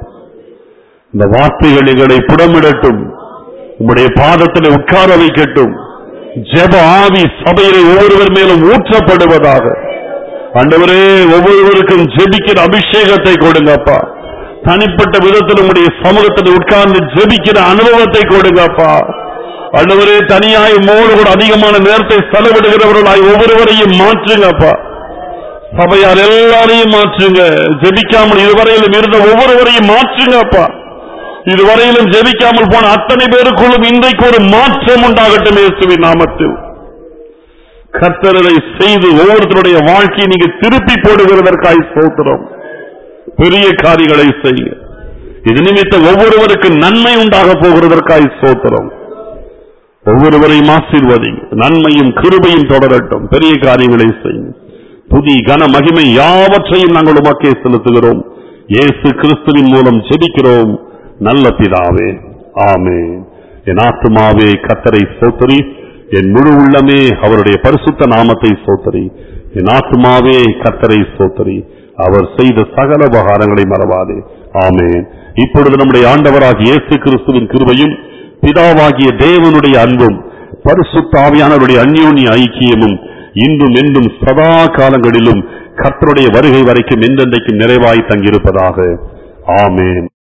[SPEAKER 1] இந்த வார்த்தைகள் எங்களை புடமிடட்டும் உம்முடைய பாதத்தில் உட்கார வைக்கட்டும் ஜெப ஆவி சபையிலே ஒவ்வொருவர் மேலும் ஊற்றப்படுவதாக ஆண்டவரே ஒவ்வொருவருக்கும் ஜெபிக்கிற அபிஷேகத்தை கொடுங்கப்பா தனிப்பட்ட விதத்தில் உங்களுடைய சமூகத்தில் உட்கார்ந்து ஜெபிக்கிற அனுபவத்தை கொடுங்கப்பா ஆண்டவரே தனியாய் மோடு கூட அதிகமான நேரத்தை செலவிடுகிறவர்களாய் ஒவ்வொருவரையும் மாற்றுங்கப்பா சபையார் எல்லாரையும் மாற்றுங்க ஜெபிக்காமல் இதுவரையிலும் இருந்த ஒவ்வொருவரையும் மாற்றுங்கப்பா இதுவரையிலும் ஜெபிக்காமல் போன அத்தனை பேருக்குள்ளும் இன்றைக்கு ஒரு மாற்றம் உண்டாகட்டும் இயேசுவின் நாமத்தில் கர்த்தரதை செய்து ஒவ்வொருத்தருடைய வாழ்க்கையை நீங்க திருப்பி போடுகிறதற்காய் சோத்திரம் பெரிய காரியங்களை செய்ய இது நிமித்தம் ஒவ்வொருவருக்கு நன்மை உண்டாக போகிறதற்காய் சோத்திரம் ஒவ்வொருவரையும் ஆசீர்வதிங்க நன்மையும் கிருபையும் தொடரட்டும் பெரிய காரியங்களை செய்யும் புதி கன மகிமை யாவற்றையும் நாங்கள் உமக்கே செலுத்துகிறோம் இயேசு கிறிஸ்துவின் மூலம் ஜெபிக்கிறோம் நல்ல பிதாவே ஆமே என் ஆத்துமாவே கத்தரை சோத்தரி என் முழு உள்ளமே அவருடைய பரிசுத்த நாமத்தை சோத்தரி என் ஆத்துமாவே கத்தரை சோத்தரி அவர் செய்த சகல உபகாரங்களை மறவாதே ஆமென் இப்பொழுது நம்முடைய ஆண்டவராகிய இயேசு கிறிஸ்துவின் கிருபையும் பிதாவாகிய தேவனுடைய அன்பும் பரிசுத்த ஆவியானவருடைய அந்யோன்ய ஐக்கியமும் இன்றும் என்றும் சதா காலங்களிலும் கர்த்தருடைய வருகை வரைக்கும் என்றென்றைக்கும் நிறைவாய் தங்கியிருப்பதாக ஆமென்